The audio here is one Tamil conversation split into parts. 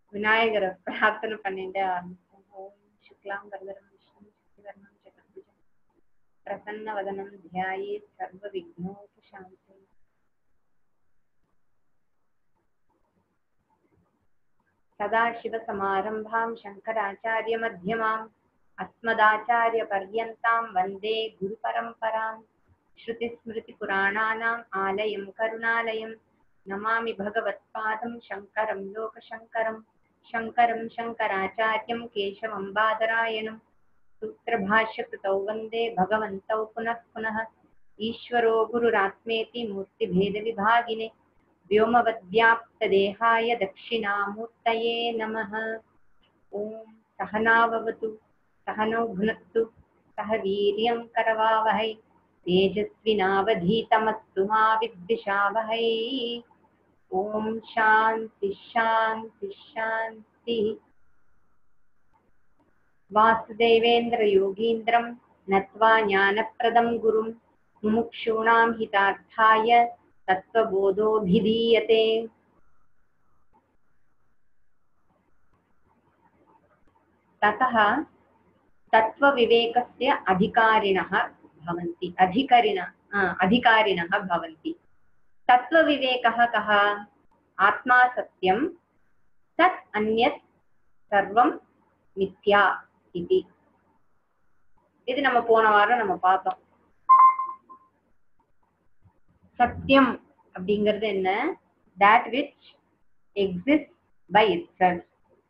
விநாயகரை பிரார்த்தனை பண்ணிட்டு ஆரம்பிச்சோம் ஓம் சுக்லாம் வரதரம் விஷ்ணு சசிவர்ணம் சதுர்புஜம் பிரசன்ன வதனம் தியாயே சர்வ விக்னோபசாந்தி सदाशिवसमारम्भां शङ्कराचार्यमध्यमाम् अस्मदाचार्यपर्यन्तां वन्दे गुरुपरम्पराम् श्रुतिस्मृतिपुराणानाम् आलयं करुणालयं नमामि भगवत्पादं शङ्करं लोकशङ्करं शङ्करं शङ्कराचार्यं केशवं बादरायणं सूत्रभाष्यकृतौ वन्दे भगवन्तौ पुनः पुनः ईश्वरो गुरुरात्मेति मूर्तिभेदविभागिने व्योमवद्व्याप्तदेहाय दक्षिणामूर्तये नमः ॐ सहनाववतु सहनौ भुनक्तु सह वीर्यं करवावहै तेजस्विनावधीतमस्तु मा विद्विषावहै ॐ शान्ति शान्ति शान्तिः वासुदेवेन्द्रयोगीन्द्रं नत्वा ज्ञानप्रदं गुरुं मुमुक्षूणां हितार्थाय तत्त्वबोधोऽभिधीयते ततः तत्त्वविवेकस्य अधिकारिणः भवन्ति अधिकारिण अधिकारिणः भवन्ति तत्त्वविवेकः कः आत्मा सत्यं तत् अन्यत् सर्वं மித்யா இது இது நம்ம போன வாரம் நம்ம பார்த்தோம் சத்தியம் அப்படிங்கிறது என்ன that which exists by itself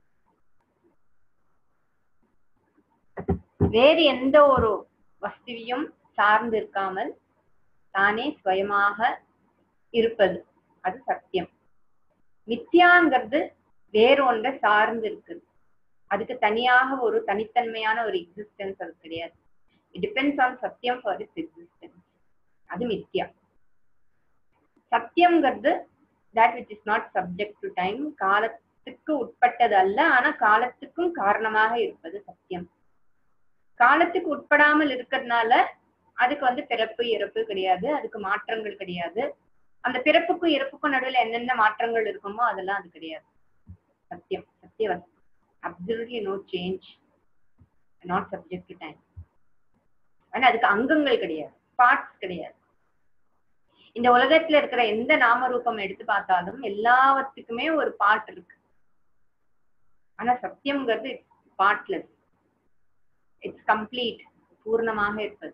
வேறு எந்த ஒரு வஸ்துவையும் சார்ந்து இருக்காமல் தானே சுயமாக இருப்பது அது சத்தியம் மித்யாங்கிறது வேறு ஒன்றை சார்ந்து இருக்குது அதுக்கு தனியாக ஒரு தனித்தன்மையான ஒரு எக்ஸிஸ்டன்ஸ் அது கிடையாது it depends on satyam for its existence அது மித்யா சத்தியம்ங்கிறது that which is not subject to time காலத்துக்கு உட்பட்டது அல்ல ஆனா காலத்துக்கும் காரணமாக இருப்பது சத்தியம் காலத்துக்கு உட்படாமல் இருக்கிறதுனால அதுக்கு வந்து பிறப்பு இறப்பு கிடையாது அதுக்கு மாற்றங்கள் கிடையாது அந்த பிறப்புக்கும் இறப்புக்கும் நடுவில் என்னென்ன மாற்றங்கள் இருக்குமோ அதெல்லாம் அது கிடையாது சத்தியம் சத்தியவஸ்து absolutely no change not subject to time ஆனா அதுக்கு அங்கங்கள் கிடையாது பார்ட்ஸ் கிடையாது இந்த உலகத்துல இருக்கிற எந்த நாமரூபம் எடுத்து பார்த்தாலும் எல்லாவற்றுக்குமே ஒரு பார்ட் இருக்கு ஆனா சத்தியம்ங்கிறது இட்ஸ் பார்ட்லெஸ் இட்ஸ் கம்ப்ளீட் பூர்ணமாக இருப்பது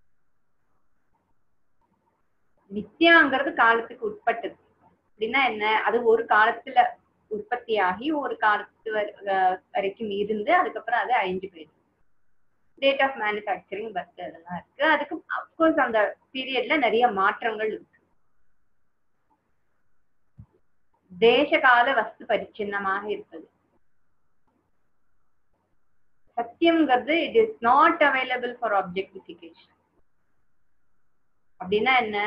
நித்யாங்கிறது காலத்துக்கு உட்பட்டது அப்படின்னா என்ன அது ஒரு காலத்துல உற்பத்தியாகி ஒரு காலத்து வரைக்கும் இருந்து அதுக்கப்புறம் அது அழிஞ்சு போயிடுது டேட் ஆஃப் மேனுஃபேக்சரிங் பஸ் அதெல்லாம் இருக்கு அதுக்கு அப்கோர்ஸ் அந்த பீரியட்ல நிறைய மாற்றங்கள் இருக்கு தேசகால வஸ்து பரிச்சின்னமாக இருப்பது சத்தியம்ங்கிறது it is not available for objectification அப்படின்னா என்ன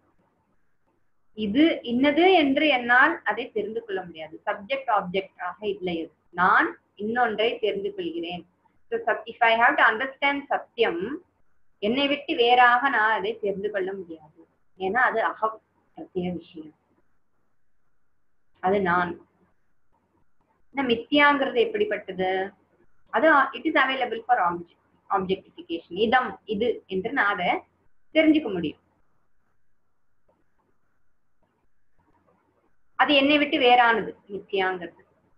இது இன்னது என்று என்னால் அதை தெரிந்து கொள்ள முடியாது சப்ஜெக்ட் ஆப்ஜெக்ட் ஆக இல்லை அது நான் இன்னொன்றை தெரிந்து கொள்கிறேன் if I have to understand satyam என்னை விட்டு வேறாக நான் அதை தெரிந்து கொள்ள முடியாது ஏன்னா அது அகம் சத்திய விஷயம் அது நான் மித்தியாங்கிறது எப்படிப்பட்டது அது it is available for object objectification இதம் இது என்று நான் அதை தெரிஞ்சுக்க முடியும் அது என்னை விட்டு வேறானது நித்தியாங்கிறது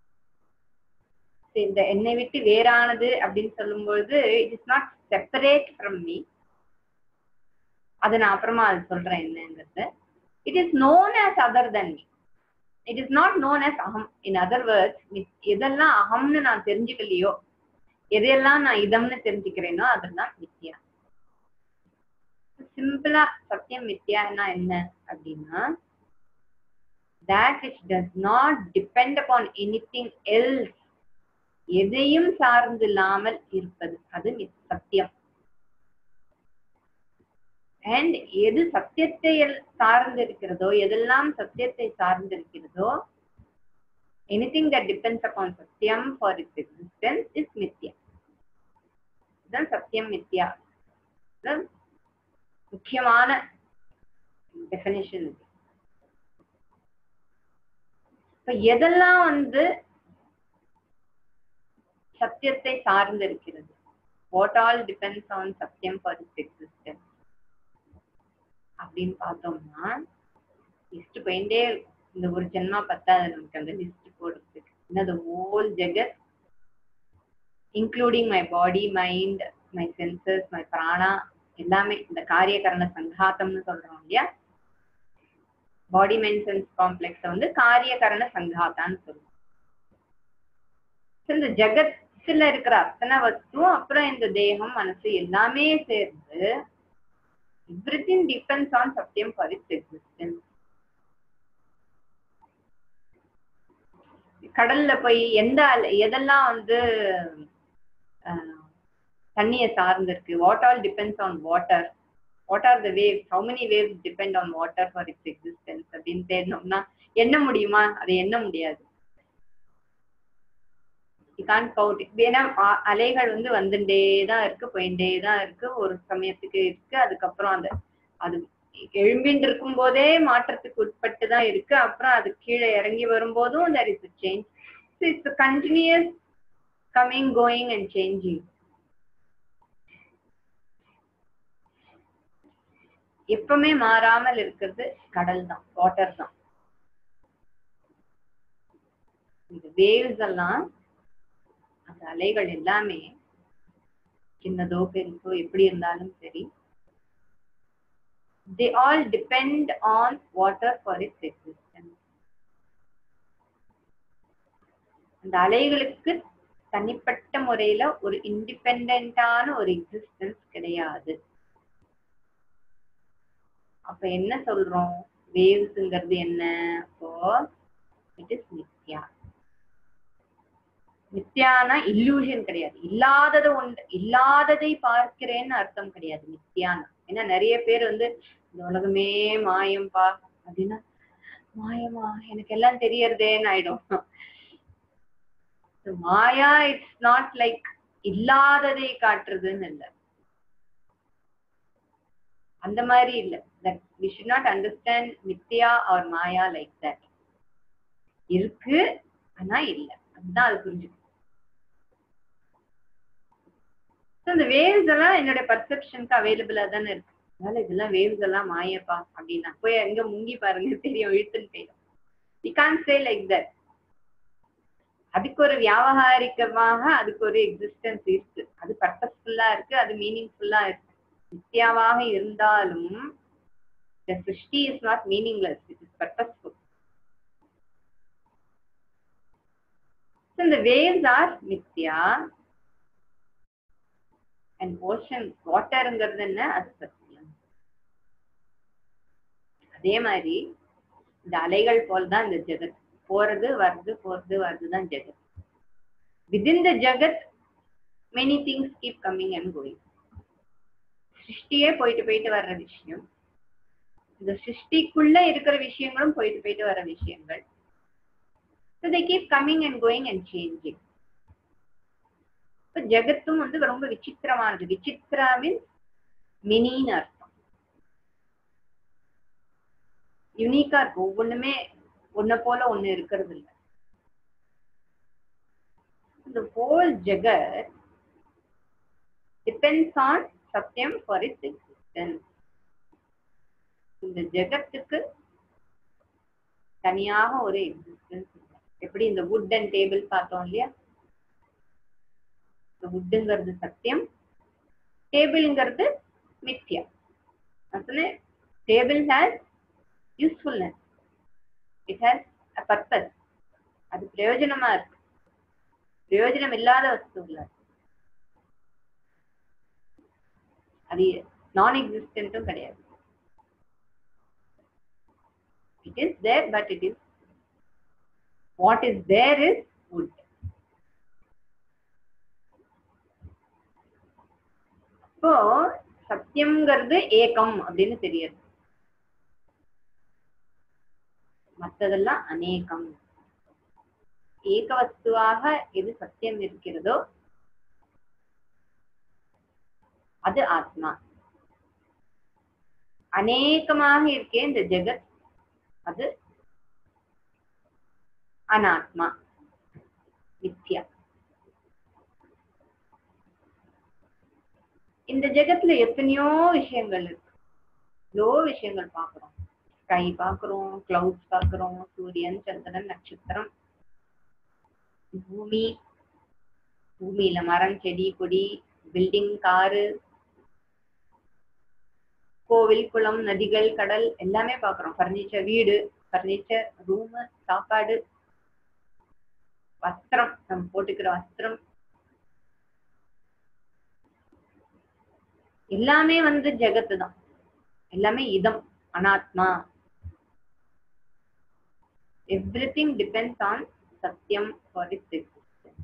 இந்த என்னை விட்டு வேறானது அப்படின்னு சொல்லும் பொழுது it is not separate from me அது நான் அப்புறமா அது சொல்றேன் என்னங்கிறது it is known as other than me it is not known as aham in other words எதெல்லாம் அகம்னு நான் தெரிஞ்சுக்கலையோ எதையெல்லாம் நான் இதம்னு தெரிஞ்சுக்கிறேனோ அதெல்லாம் மித்தியா சிம்பிளா சத்தியம் மித்தியான்னா என்ன அப்படின்னா that which does not depend upon anything else எதையும் சார்ந்தில்லாமல் இருப்பது அது சத்தியம் அண்ட் எது சத்தியத்தை சார்ந்திருக்கிறதோ எதெல்லாம் சத்தியத்தை சார்ந்திருக்கிறதோ anything that depends upon satyam for its existence is mithya இதுதான் சத்தியம் மித்யா முக்கியமான டெஃபினேஷன் இது இப்ப எதெல்லாம் வந்து சத்தியத்தை சார்ந்து இருக்கிறது what all depends on satyam for its existence அப்படின்னு பார்த்தோம்னா லிஸ்ட் போயிட்டே இருக்கும். இந்த ஒரு ஜென்மா பத்தாது நமக்கு அந்த லிஸ்ட் போடுறதுக்கு என்னது whole jagat including my body mind my senses my prana எல்லாமே இந்த காரியகரண சங்காத்தம்னு சொல்றோம் இல்லையா பாடி மைண்ட் சென்ஸ் காம்ப்ளெக்ஸ் வந்து காரியகரண சங்காத்தான்னு சொல்லுவோம் So, இந்த ஜெகத்துல இருக்கிற அத்தனை வஸ்துவும் அப்புறம் இந்த தேகம் மனசு எல்லாமே சேர்ந்து everything depends on satyam for its existence கடல்ல போய் எந்த அலை- எதெல்லாம் வந்து அஹ், தண்ணியை சார்ந்து இருக்கு what all depends on water what are the waves how many waves depend on water for its existence அப்படின்னு தேடணும்னா எண்ண முடியுமா அதை எண்ண முடியாது கான் கவுண்ட் ஏன்னா அ- அலைகள் வந்து வந்துட்டே தான் இருக்கு போயிட்டே தான் இருக்கு ஒரு சமயத்துக்கு இருக்கு அதுக்கப்புறம் அந்த அது எழும்பின்னு இருக்கும் போதே மாற்றத்துக்கு உட்பட்டு தான் இருக்கு அப்புறம் அது கீழே இறங்கி வரும்போதும் there is a change so it's a continuous coming going and changing எப்பவுமே மாறாமல் இருக்கிறது கடல் தான் வாட்டர் தான் இந்த வேவ்ஸ் எல்லாம் அந்த அலைகள் எல்லாமே சின்னதோ பெருசோ எப்படி இருந்தாலும் சரி they all depend on water for its existence அந்த அலைகளுக்கு தனிப்பட்ட முறையில ஒரு இண்டிபெண்டான ஒரு எக்ஸிஸ்டன்ஸ் கிடையாது அப்ப என்ன சொல்றோம் வேவ்ஸ்ங்கிறது என்ன அப்போ இட் இஸ் நித்யா நித்யானா இல்லூஷன் கிடையாது இல்லாதது ஒன்று இல்லாததை பார்க்கிறேன்னு அர்த்தம் கிடையாது நித்யானா ஏன்னா நிறைய பேர் வந்து இந்த உலகமே மாயம்பா அப்படின்னா மாயமா எனக்கு எல்லாம் தெரியறதேன்னு ஆயிடும் So, maya it's not like இல்லாததை காட்டுறதுன்னு இல்லை அந்த மாதிரி இல்ல that we should not understand mithya or maya like that இருக்கு ஆனா இல்ல அதுதான் அது புரிஞ்சுக்கணும் So, இந்த வேவ்ஸ் எல்லாம் என்னோட பர்செப்ஷனுக்கு அவைலபிளா தானே இருக்கு அதனால இதெல்லாம் வேவ்ஸ் எல்லாம் மாயப்பா அப்படின்னா போய் எங்க முங்கி பாருங்க தெரியும் இழுத்துன்னு போயிடும் we can say like that அதுக்கு ஒரு வியாபகாரிகமாக அதுக்கு ஒரு எக்ஸிஸ்டன்ஸ் இருக்கு அது பர்பஸ்ஃபுல்லா இருக்கு அது மீனிங்ஃபுல்லா இருக்கு நித்யாவாக இருந்தாலும் the srishti is not meaningless it is purposeful இந்த waves are nitya and ocean வாட்டருங்கிறது என்ன அது சத்தியம் அதே மாதிரி இந்த அலைகள் போல் தான் இந்த ஜெகத் போறது வருது போறது வருதுதான் ஜெகத் within the jagat many things keep coming and going சிருஷ்டியே போயிட்டு போயிட்டு வர்ற விஷயம் இந்த சிருஷ்டிக்குள்ள இருக்கிற விஷயங்களும் போயிட்டு போயிட்டு வர விஷயங்கள் so they keep coming and going and changing இப்போ ஜெகத்தும் வந்து ரொம்ப விசித்திரமானது விசித்ராவின் மினின்னு அர்த்தம் யுனிக்கா இருக்கு ஒவ்வொன்றுமே ஒன்ன போல ஒண்ணு இருக்கிறது இல்ல இந்த whole jagat depends on satyam for its existence இந்த ஜெகத்துக்கு தனியாக ஒரு எக்ஸிஸ்டன்ஸ் எப்படி இந்த வுட் அண்ட் டேபிள் பார்த்தோம் இல்லையா வுட்டுங்கிறது சத்தியம் டேபிள்ங்கிறது மித்யா table has usefulness it has a purpose அது பிரயோஜனமா இருக்கு பிரயோஜனம் இல்லாத வஸ்து இல்ல அது நான் எக்ஸிஸ்டன்ட்டும் கிடையாது it is there but it is what is there is wood இப்போ சத்தியம்ங்கிறது ஏகம் அப்படின்னு தெரியுது மற்றதெல்லாம் அநேகம் ஏக வஸ்துவாக எது சத்தியம் இருக்கிறதோ அது ஆத்மா அநேகமாக இருக்கே இந்த ஜெகத் அது அனாத்மா மித்யா இந்த ஜெகத்துல எத்தனையோ விஷயங்கள் இருக்கு எவ்வளோ விஷயங்கள் பார்க்கிறோம் ஸ்கை பார்க்கிறோம் கிளவுட்ஸ் பார்க்கிறோம் சூரியன் சந்திரன் நட்சத்திரம் பூமி பூமியில மரம் செடி கொடி பில்டிங் காரு கோவில் குளம் நதிகள் கடல் எல்லாமே பாக்குறோம் பர்னிச்சர் வீடு பர்னிச்சர் ரூம் சாப்பாடு வஸ்திரம் நம்ம போட்டுக்கிற வஸ்திரம் எல்லாமே வந்து ஜெகத்து தான் எல்லாமே இதம் அனாத்மா every thing depends on satyam for its existence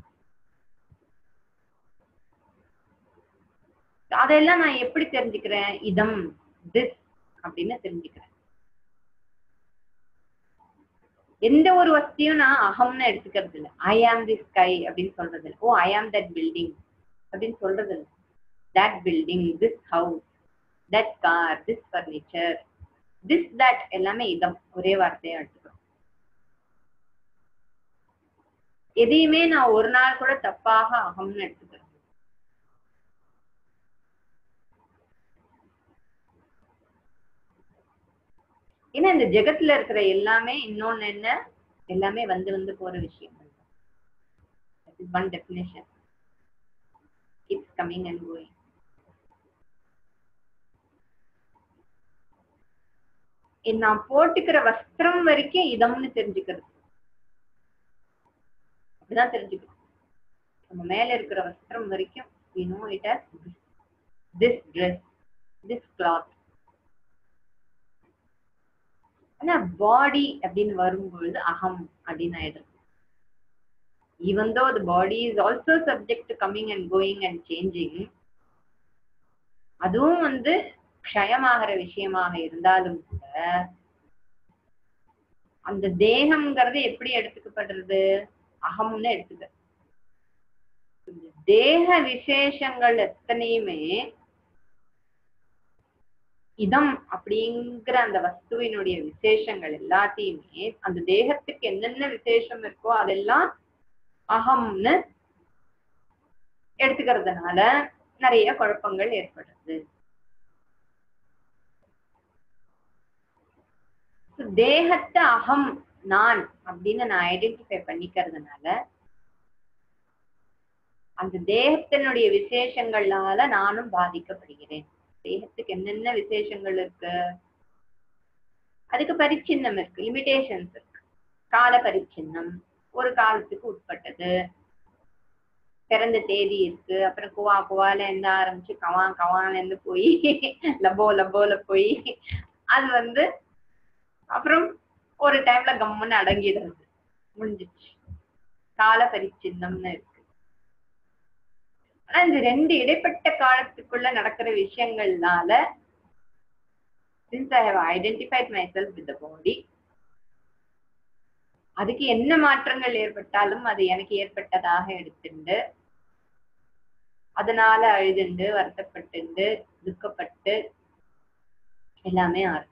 அதெல்லாம் நான் எப்படி தெரிஞ்சுக்கிறேன் இதம் திஸ் அப்படின்னு தெரிஞ்சுக்கிறேன் எந்த ஒரு வசதியும் நான் அகம்னு எடுத்துக்கிறது இல்லை ஐ ஆம் தி ஸ்கை அப்படின்னு சொல்றது இல்லை ஓ ஐ ஆம் தட் பில்டிங் அப்படின்னு சொல்றது இல்லை that building this house that car this furniture this that எல்லாமே இதம் ஒரே வார்த்தையா எடுத்துக்கிறோம் எதையுமே நான் ஒரு நாள் கூட தப்பாக அகம்னு எடுத்துக்கிறேன் ஏன்னா இந்த ஜெகத்துல இருக்கிற எல்லாமே இன்னொன்னு என்ன எல்லாமே வந்து வந்து போற விஷயங்கள் one definition it's coming and going நான் போட்டுக்கிற வஸ்திரம் வரைக்கும் இதம்னு தெரிஞ்சுக்கிறது அப்படிதான் தெரிஞ்சுக்கணும் நம்ம மேல இருக்கிற வஸ்திரம் வரைக்கும் we know it as this dress this cloth ஆனா பாடி அப்படின்னு வரும்பொழுது அகம் அப்படின்னு ஆயிடும் even though the body is also subject to coming and going and changing அதுவும் வந்து க்ஷயமாகிற விஷயமாக இருந்தாலும் கூட அந்த தேகம்ங்கிறது எப்படி எடுத்துக்கப்படுறது அகம்னு எடுத்துக்க தேக விசேஷங்கள் எத்தனையுமே இதம் அப்படிங்கிற அந்த வஸ்துவினுடைய விசேஷங்கள் எல்லாத்தையுமே அந்த தேகத்துக்கு என்னென்ன விசேஷம் இருக்கோ அதெல்லாம் அகம்னு எடுத்துக்கிறதுனால நிறைய குழப்பங்கள் ஏற்படுறது தேகத்தை அகம் நான் அப்படின்னு நான் ஐடென்டிஃபை பண்ணிக்கிறதுனால அந்த தேகத்தினுடைய விசேஷங்களால நானும் பாதிக்கப்படுகிறேன் தேகத்துக்கு என்னென்ன விசேஷங்கள் இருக்கு அதுக்கு பரிச்சின்னம் இருக்கு லிமிடேஷன்ஸ் இருக்கு கால பரிச்சின்னம் ஒரு காலத்துக்கு உட்பட்டது பிறந்த தேதி இருக்கு அப்புறம் குவா குவால இருந்து ஆரம்பிச்சு கவா கவால இருந்து போய் லப்போ லப்போல போய் அது வந்து அப்புறம் ஒரு டைம்ல கம்முன்னு அடங்கிடுறது முடிஞ்சிச்சு கால பரிச்சின்னம்னு இருக்கு ஆனா இந்த ரெண்டு இடைப்பட்ட காலத்துக்குள்ள நடக்கிற விஷயங்கள்னால since I have identified myself with body அதுக்கு என்ன மாற்றங்கள் ஏற்பட்டாலும் அது எனக்கு ஏற்பட்டதாக எடுத்துண்டு அதனால அழுதுண்டு வருத்தப்பட்டு துக்கப்பட்டு எல்லாமே ஆறு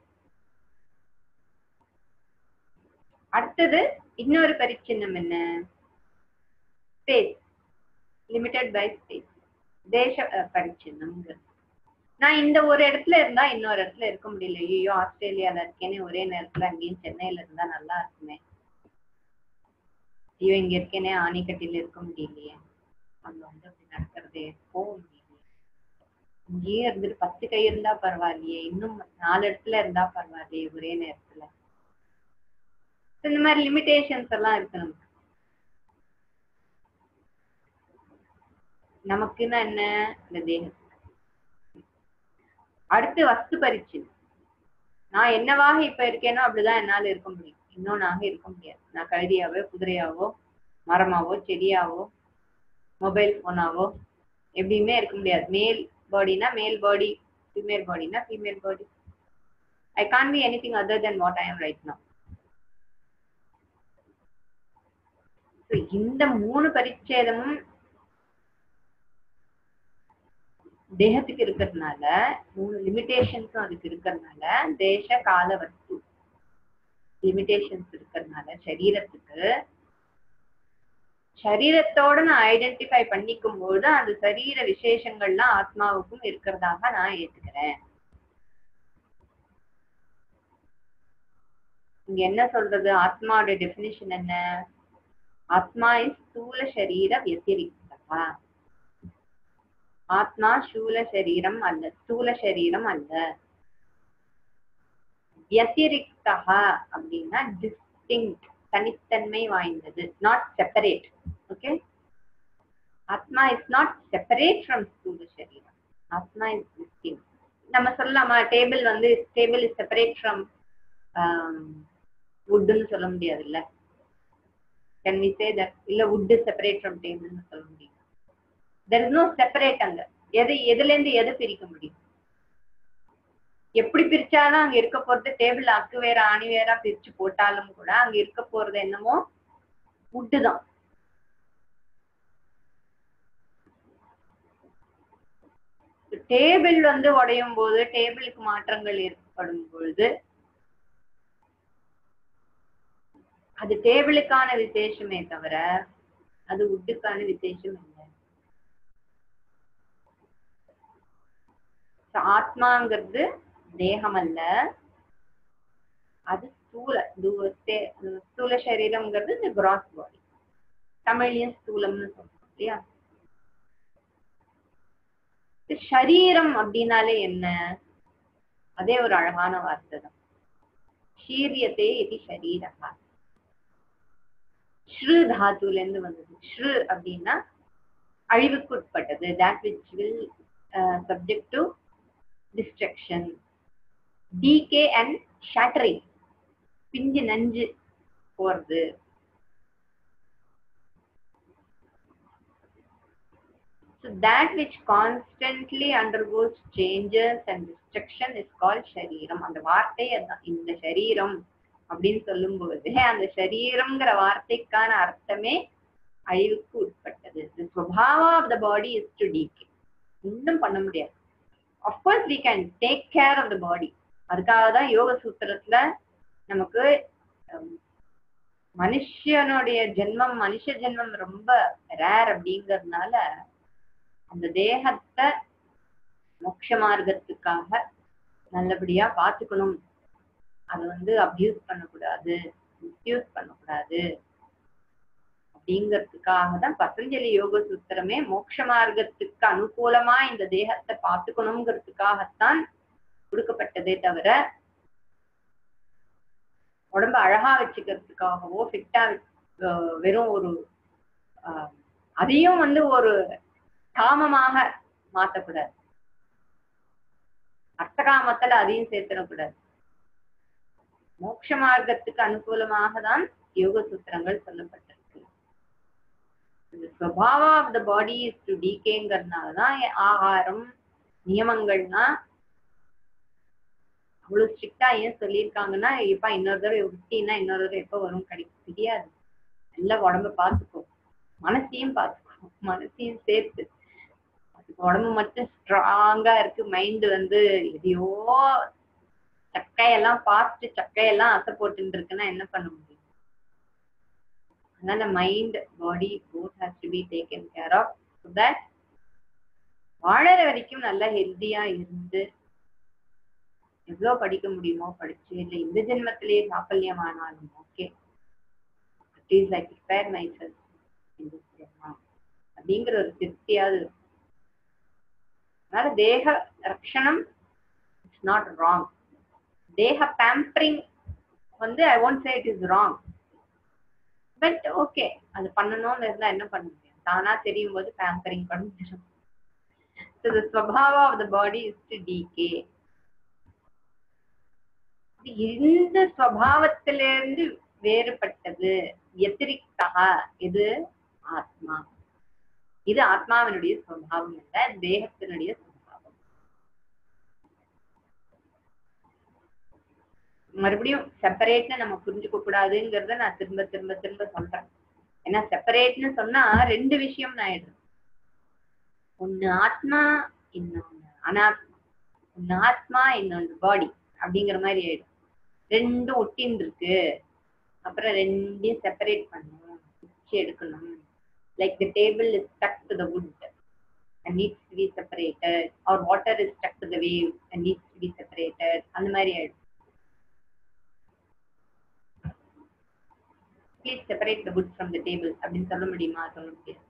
அடுத்தது இன்னொரு பரிச்சின்னம் என்ன ஸ்பேஸ் லிமிடெட் பை ஸ்பேஸ் தேச பரிச்சின்னம்ங்கிறது நான் இந்த ஒரு இடத்துல இருந்தா இன்னொரு இடத்துல இருக்க முடியல ஐயோ ஆஸ்திரேலியால இருக்கேனே ஒரே நேரத்துல அங்கேயும் சென்னையில இருந்தா நல்லா இருக்குமே ஐயோ இங்க இருக்கேனே ஆணிக்கட்டில இருக்க முடியலையே அங்க வந்து அப்படி நடக்கிறதே போக முடியலையே இங்கேயே இருந்துட்டு பத்து கை இருந்தா பரவாயில்லையே இன்னும் நாலு இடத்துல இருந்தா பரவாயில்லையே ஒரே நேரத்துல இந்த மாதிரி லிமிடேஷன்ஸ் எல்லாம் இருக்கு நமக்கு நமக்குன்னா என்ன இந்த தேகம் அடுத்து வஸ்து பரிச்சு நான் என்னவாக இப்ப இருக்கேனோ அப்படிதான் என்னால இருக்க முடியும் இன்னொன்னாக இருக்க முடியாது நான் கழுதியாவோ குதிரையாவோ மரமாவோ செடியாவோ மொபைல் போனாவோ எப்படியுமே இருக்க முடியாது மேல் பாடினா மேல் பாடி ஃபீமேல் பாடினா female body I can be anything other than what I am right no இந்த மூணு பரிச்சேதமும் தேகத்துக்கு இருக்கிறதுனால மூணு லிமிடேஷன்ஸும் அதுக்கு இருக்கிறதுனால தேச கால வஸ்து லிமிடேஷன்ஸ் இருக்கிறதுனால சரீரத்துக்கு சரீரத்தோட நான் ஐடென்டிஃபை பண்ணிக்கும் போது அந்த சரீர விசேஷங்கள்லாம் ஆத்மாவுக்கும் இருக்கிறதாக நான் ஏத்துக்கிறேன் இங்க என்ன சொல்றது ஆத்மாவோட டெபினிஷன் என்ன ஆத்மா இஸ் ஸ்தூல சரீர வத்திரிக்தா ஆத்மா சூல சரீரம் அல்ல ஸ்தூல சரீரம் அல்ல வத்திரிக்தா அப்படின்னா டிஸ்டிங் தனித்தன்மை வாய்ந்தது not separate okay atma is not separate from sthula shariram atma is distinct நம்ம சொல்லலாமா டேபிள் வந்து டேபிள் இஸ் செப்பரேட் ஃப்ரம் வுட்னு சொல்ல முடியாது இல்ல கேன் வி சே தட் இல்ல வுட் செப்பரேட் ஃப்ரம் டேபிள்னு சொல்ல முடியும் தெர் இஸ் நோ செப்பரேட் அங்க எது எதுல இருந்து எது பிரிக்க முடியும் எப்படி பிரிச்சாலும் அங்க இருக்க போறது டேபிள் அக்கு வேற ஆணி வேற பிரிச்சு போட்டாலும் கூட அங்க இருக்க போறது என்னமோ வுட்டு தான் டேபிள் வந்து உடையும் போது டேபிளுக்கு மாற்றங்கள் ஏற்படும் பொழுது அது டேபிளுக்கான விசேஷமே தவிர அது வுட்டுக்கான விசேஷம் இல்லை ஆத்மாங்கிறது தேகம் அல்ல அது ஸ்தூல ஸ்தூல சரீரம்ங்கிறது இந்த கிராஸ் பாடி தமிழ்லயும் ஸ்தூலம்னு சொல்றோம் இல்லையா சரீரம் அப்படின்னாலே என்ன அதே ஒரு அழகான வார்த்தை தான் ஷீரியத்தே இது ஷரீரகா ஸ்ரு தாத்துல இருந்து வந்தது ஸ்ரு அப்படின்னா அழிவுக்கு உட்பட்டது that which will subject to destruction decay and shattering பிஞ்சு நஞ்சு போறது So that which constantly undergoes changes and destruction is called ஷரீரம் அந்த வார்த்தை அதான் இந்த சரீரம் அப்படின்னு சொல்லும்போது அந்த சரீரம்ங்கிற வார்த்தைக்கான அர்த்தமே அழிவுக்கு உட்பட்டது swabhava of the body is to decay ஒன்றும் பண்ண முடியாது of course we can take care of the body அதுக்காக தான் யோக சூத்திரத்துல நமக்கு மனுஷனுடைய ஜென்மம் மனுஷ ஜென்மம் ரொம்ப ரேர் அப்படிங்கறதுனால அந்த தேகத்தை மோட்ச மார்க்கத்துக்காக நல்லபடியா பாத்துக்கணும் அதை வந்து அபியூஸ் பண்ணக்கூடாது மிஸ்யூஸ் பண்ணக்கூடாது அப்படிங்கிறதுக்காக தான் பதஞ்சலி யோக சூத்திரமே மோட்ச மார்க்கத்துக்கு அனுகூலமா இந்த தேகத்தை பார்த்துக்கணுங்கிறதுக்காகத்தான் கொடுக்கப்பட்டதே தவிர உடம்ப அழகா வச்சுக்கிறதுக்காகவோ ஃபிட்டா வெறும் ஒரு அதையும் வந்து ஒரு காமமாக மாத்தக்கூடாது அர்த்தகாமத்துல அதையும் சேர்த்திடக்கூடாது மோட்ச மார்க்கத்துக்கு அனுகூலமாக தான் யோக சூத்திரங்கள் சொல்லப்பட்டிருக்கு swabhava of the body is to டீகேங்கிறதுனாலதான் ஆகாரம் நியமங்கள்னா அவ்வளவு ஸ்ட்ரிக்டா ஏன் சொல்லியிருக்காங்கன்னா எப்பா இன்னொரு தடவை விட்டீங்கன்னா இன்னொரு தடவை எப்ப வரும் கிடைக்கும் தெரியாது நல்லா உடம்ப பார்த்துக்கோ மனசையும் பார்த்துக்கோ மனசையும் சேர்த்து அதுக்கு உடம்பு மட்டும் ஸ்ட்ராங்கா இருக்கு மைண்ட் வந்து எதையோ சக்கையெல்லாம் பார்த்து சக்கையெல்லாம் அசை போட்டு இருக்குன்னா என்ன பண்ண முடியும் அதனால mind body both has to be taken care of so that வாழற வரைக்கும் நல்லா ஹெல்த்தியா இருந்து எவ்வளோ படிக்க முடியுமோ படிச்சு இல்லை இந்த ஜென்மத்திலேயே சாஃபல்யம் ஆனாலும் okay at least I prepare myself அப்படிங்கிற ஒரு திருப்தியாவது இருக்கும் அதனால தேக ரக்ஷணம் இட்ஸ் நாட் ராங் தேக பேம்பரிங் வந்து I won't say it is wrong but okay அது பண்ணணும்னு இருந்தா என்ன பண்ண முடியும் தானா தெரியும் போது பேம்பரிங் பண்ணிடும் So the swabhava of the body is to decay. இந்த ஸ்வபாவத்திலிருந்து வேறுபட்டது எத்திரிக்தா இது ஆத்மா இது ஆத்மாவினுடைய சுவாவம் இல்ல தேகத்தினுடைய சுவாவம் மறுபடியும் செப்பரேட்னு நம்ம புரிஞ்சுக்க கூடாதுங்கிறத நான் திரும்ப திரும்ப திரும்ப சொல்றேன் ஏன்னா செப்பரேட்னு சொன்னா ரெண்டு விஷயம் நான் எடுறேன் ஒண்ணு ஆத்மா இன்னொன்னு அனாத்மா ஒண்ணு ஆத்மா இன்னொன்னு பாடி அப்படிங்கிற மாதிரி ஆயிடும் ரெண்டும் ஒட்டின்னு இருக்கு அப்புறம் ரெண்டையும் செப்பரேட் பண்ணணும் பிரிச்சு எடுக்கணும் like the table is stuck to the wood and needs to be separated or water is stuck to the wave and needs to be separated அந்த மாதிரி ஆயிடும் please separate the wood from the table அப்படின்னு சொல்ல முடியுமா சொல்ல முடியாது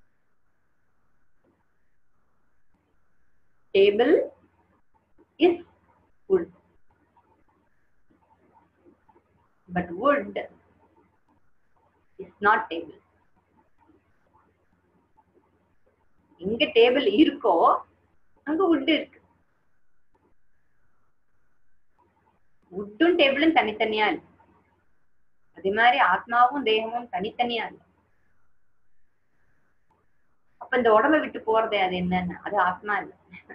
table is wood but wood is not table எங்க டேபிள் இருக்கோ அங்க wood இருக்கு வுட்டும் டேபிளும் தனித்தனியா இல்லை அதே மாதிரி ஆத்மாவும் தேகமும் தனித்தனியா இல்லை அப்ப இந்த உடம்ப விட்டு போறது அது என்னன்னு அது ஆத்மா இல்ல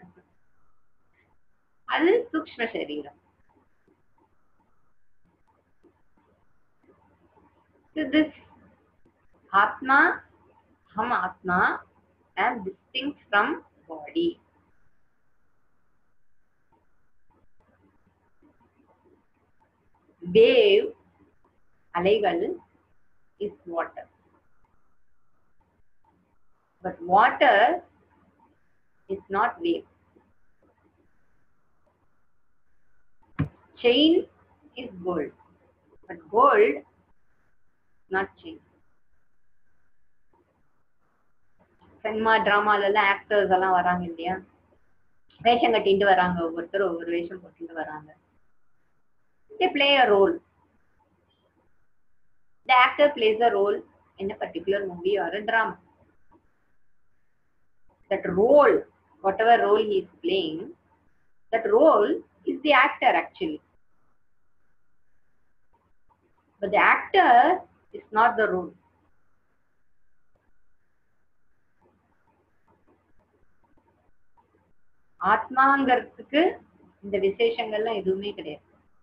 அது சூக்ம சரீரம் this atma hum atma am distinct from body wave அலைகள் is water but water is not wave chain is gold but gold not chain cinema டிராமால எல்லாம் ஆக்டர்ஸ் எல்லாம் வராங்க இல்லையா வேஷம் கட்டிட்டு வராங்க ஒவ்வொருத்தர் ஒவ்வொரு வேஷம் போட்டுட்டு வராங்க they play a role the actor plays a role in a particular movie or a drama that role whatever role he is playing that role is the actor actually but the actor is not the role ஆத்மாங்கிறதுக்கு இந்த விசேஷங்கள்லாம் எதுவுமே கிடையாது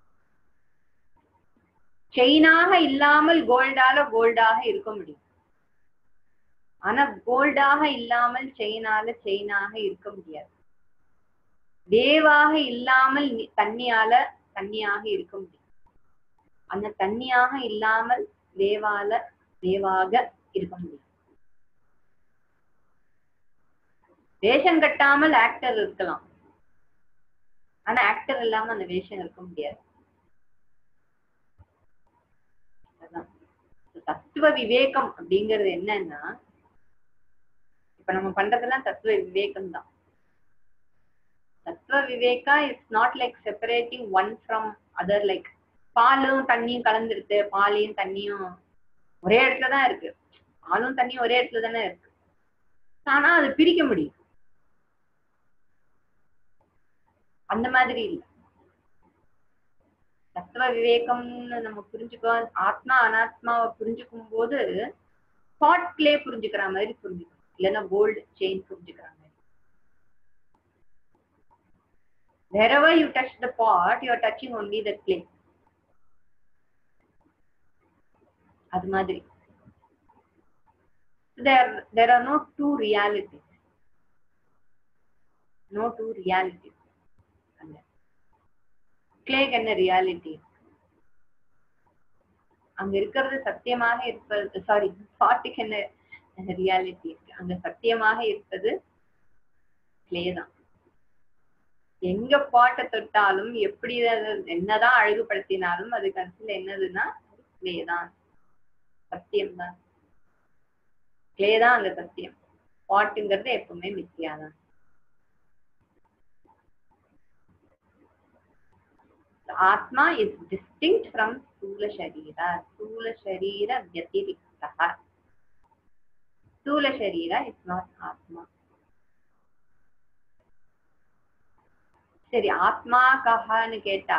செயினாக இல்லாமல் கோல்டால கோல்டாக இருக்க முடியும் ஆனா கோல்டாக இல்லாமல் செயினால செயினாக இருக்க முடியாது வேவாக இல்லாமல் நி- தண்ணியால தண்ணியாக இருக்க முடியும் அந்த தண்ணியாக இல்லாமல் வேவால வேவாக இருக்க முடியும் வேஷம் கட்டாமல் ஆக்டர் இருக்கலாம் ஆனா ஆக்டர் இல்லாம அந்த வேஷம் இருக்க முடியாது அதான். தத்துவ விவேகம் அப்படிங்கிறது என்னன்னா இப்ப நம்ம பண்றதெல்லாம் தத்துவ விவேகம் தான் tattva viveka is not like separating one from other like பாலும் தண்ணியும் கலந்துருக்கு பாலையும் தண்ணியும் ஒரே இடத்துல தான் இருக்கு பாலும் தண்ணியும் ஒரே இடத்துல தானே இருக்கு ஆனா அது பிரிக்க முடியும் அந்த மாதிரி இல்ல தத்துவ விவேகம்னு நம்ம புரிஞ்சுக்கோ ஆத்மா அனாத்மாவை புரிஞ்சுக்கும் போது பாட்லயே புரிஞ்சுக்கிற மாதிரி புரிஞ்சுக்கணும் இல்லைன்னா கோல்டு செயின் புரிஞ்சுக்கிற மாதிரி wherever you touch the pot you are touching only the clay அது மாதிரி there there are no two realities no two realities அல்ல கிளேக்கு என்ன ரியாலிட்டி அங்க இருக்கிறது சத்தியமாக இருப்பது சாரி பாட்டுக்கு என்ன ரியாலிட்டி இருக்கு அங்க சத்தியமாக இருப்பது கிளே தான் எங்க பாட்டை தொட்டாலும் எப்படி அது என்னதான் அழகுபடுத்தினாலும் அது கடைசியில என்னதுன்னா கிளே தான் சத்தியம் தான் கிளே தான் அங்க சத்தியம் பாட்டுங்கிறது எப்பவுமே மித்தியாதான் ஆத்மா இஸ் டிஸ்டிங்க் ஃப்ரம் ஸ்தூல சரீர ஸ்தூல சரீர வத்திரிக்தா ஸ்தூல சரீர இஸ் நாட் ஆத்மா சரி ஆத்மா கஹான்னு கேட்டா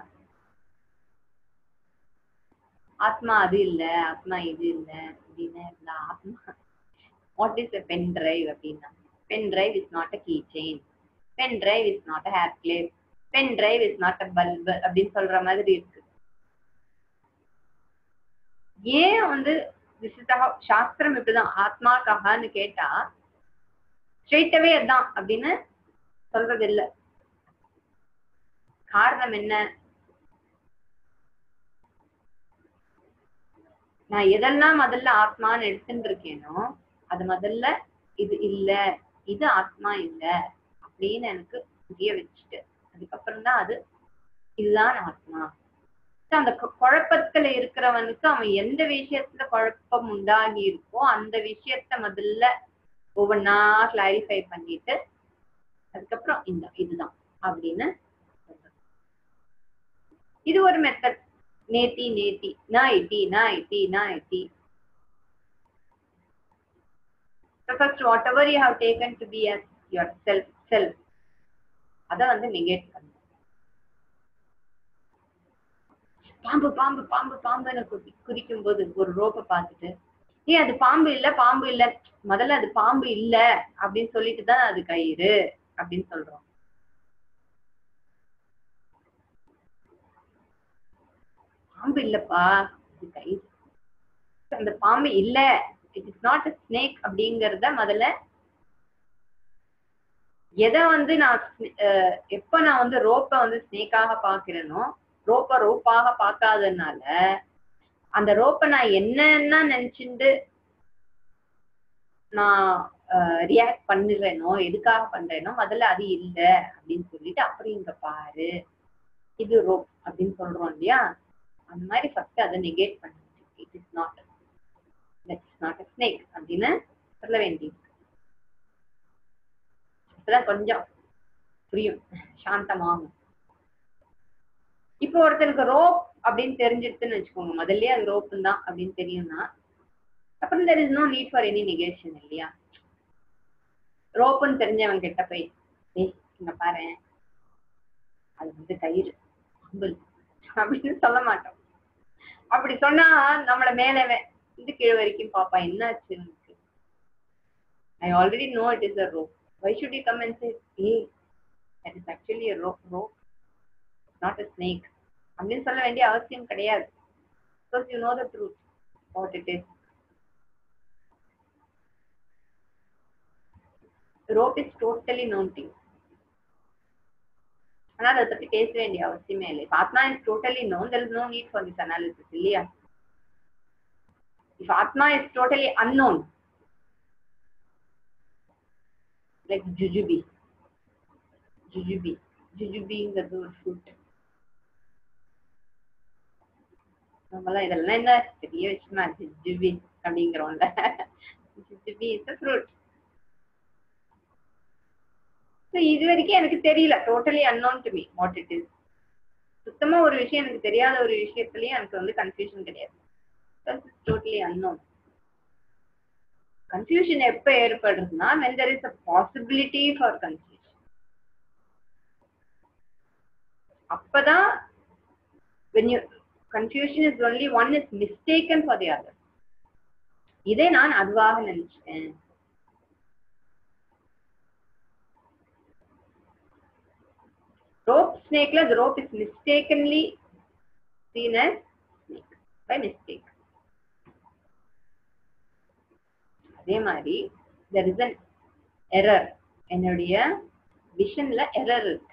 ஆத்மா அது இல்ல ஆத்மா இது இல்ல அப்படின்னு இருந்தா atma what is a pen drive அப்படின்னா pen drive is not a key chain pen drive is not a hair clip pen drive is not a bulb அப்படின்னு சொல்ற மாதிரி இருக்கு ஏன் வந்து விசிதா சாஸ்திரம் இப்படிதான் ஆத்மா கஹான்னு கேட்டா ஸ்ட்ரெயிட்டவே அதான் அப்படின்னு சொல்றது இல்ல காரணம் என்ன நான் எதெல்லாம் முதல்ல ஆத்மான்னு எடுத்துட்டு இருக்கேனோ அது முதல்ல இது இல்ல இது ஆத்மா இல்ல அப்படின்னு எனக்கு புரிய வச்சுட்டு அதுக்கப்புறம் தான் அது இதுதான் ஆத்மா So, அந்த கு- குழப்பத்துல இருக்கிறவனுக்கு அவன் எந்த விஷயத்துல குழப்பம் உண்டாகி இருக்கோ அந்த விஷயத்த முதல்ல ஒவ்வொன்னா கிளாரிஃபை பண்ணிட்டு அதுக்கப்புறம் இந்த இதுதான் அப்படின்னு சொல்றது. இது ஒரு மெத்தட் நேத்தி நேத்தி நான் இட்டி நான் இட்டி நான் இட்டி So first, whatever you have taken to be as yourself, self, அத வந்து நெகேட் பண்ணு பாம்பு பாம்பு பாம்பு பாம்புன்னு குறி குறிக்கும் போது ஒரு ரோப்பை பார்த்துட்டு ஏய் அது பாம்பு இல்ல பாம்பு இல்ல முதல்ல அது பாம்பு இல்ல அப்படின்னு சொல்லிட்டு தான் அது கயிறு அப்படின்னு சொல்றோம் பாம்பு இல்லப்பா இது கயிறு அந்த பாம்பு இல்ல இட் இஸ் நாட் ஸ்னேக் அப்படிங்கறத முதல்ல எதை வந்து நான் sne- அஹ் எப்ப நான் வந்து ரோப்பை வந்து ஸ்னேக்காக பாக்குறேனோ ரோப்பை ரோப்பாக பார்க்காதனால அந்த ரோப்பை நான் என்னன்னா நினைச்சுட்டு நான் ரியாக்ட் பண்ணுறேனோ எதுக்காக பண்றேனோ முதல்ல அது இல்ல அப்படின்னு சொல்லிட்டு அப்புறம் இங்க பாரு இது ரோப் அப்படின்னு சொல்றோம் இல்லையா அந்த மாதிரி ஃபர்ஸ்ட் அதை நெகேட் பண்ணிட்டு it is not it's not a snake அப்படின்னு சொல்ல வேண்டியது அப்பதான் கொஞ்சம் புரியும் சாந்தமாகும் இப்போ ஒருத்தனுக்கு ரோப் அப்படின்னு தெரிஞ்சிருச்சுன்னு வச்சுக்கோங்க முதல்லயே அது ரோப்பு தான் அப்படின்னு தெரியும்னா அப்புறம் there is no need for any negation இல்லையா ரோப்புன்னு தெரிஞ்சவன் கிட்ட போய் ஏய் இங்க பாரு அது வந்து கயிறு அம்புல் அப்படின்னு சொல்ல மாட்டோம் அப்படி சொன்னா நம்மள மேல வே- இது கீழே வரைக்கும் பாப்பா என்னாச்சு உனக்கு I already know it is a rope why should you come and say ஏய் that is actually a rope rope not a snake அப்படின்னு சொல்ல வேண்டிய அவசியம் கிடையாது because you know the truth what it is rope is totally known thing ஆனா அதை பத்தி பேச வேண்டிய அவசியமே இல்லை If atma is totally known there is no need for this analysis இல்லையா if atma is totally unknown like ஜுஜுபி ஜுஜுபி ஜுஜுபிங்கிறது ஒரு ஃப்ரூட் நம்மலாம் இதெல்லாம் என்ன பெரிய விஷயமா ஜுஜுபி அப்படிங்கிறோம்ல jujube is a fruit so இது வரைக்கும் எனக்கு தெரியல totally unknown to me what it is சுத்தமா ஒரு விஷயம் எனக்கு தெரியாத ஒரு விஷயத்துலயும் எனக்கு வந்து கன்ஃபியூஷன் கிடையாது டோட்டலி unknown கன்ஃபியூஷன் எப்ப ஏற்படுறதுன்னா when there is a possibility for confusion அப்பதான் when you confusion is only one is mistaken for the other இதை நான் அதுவாக நினைச்சேன் rope snakeல the rope is mistakenly seen as snake by mistake அதே மாதிரி there is an error என்னுடைய விஷன்ல எரர் இருக்கு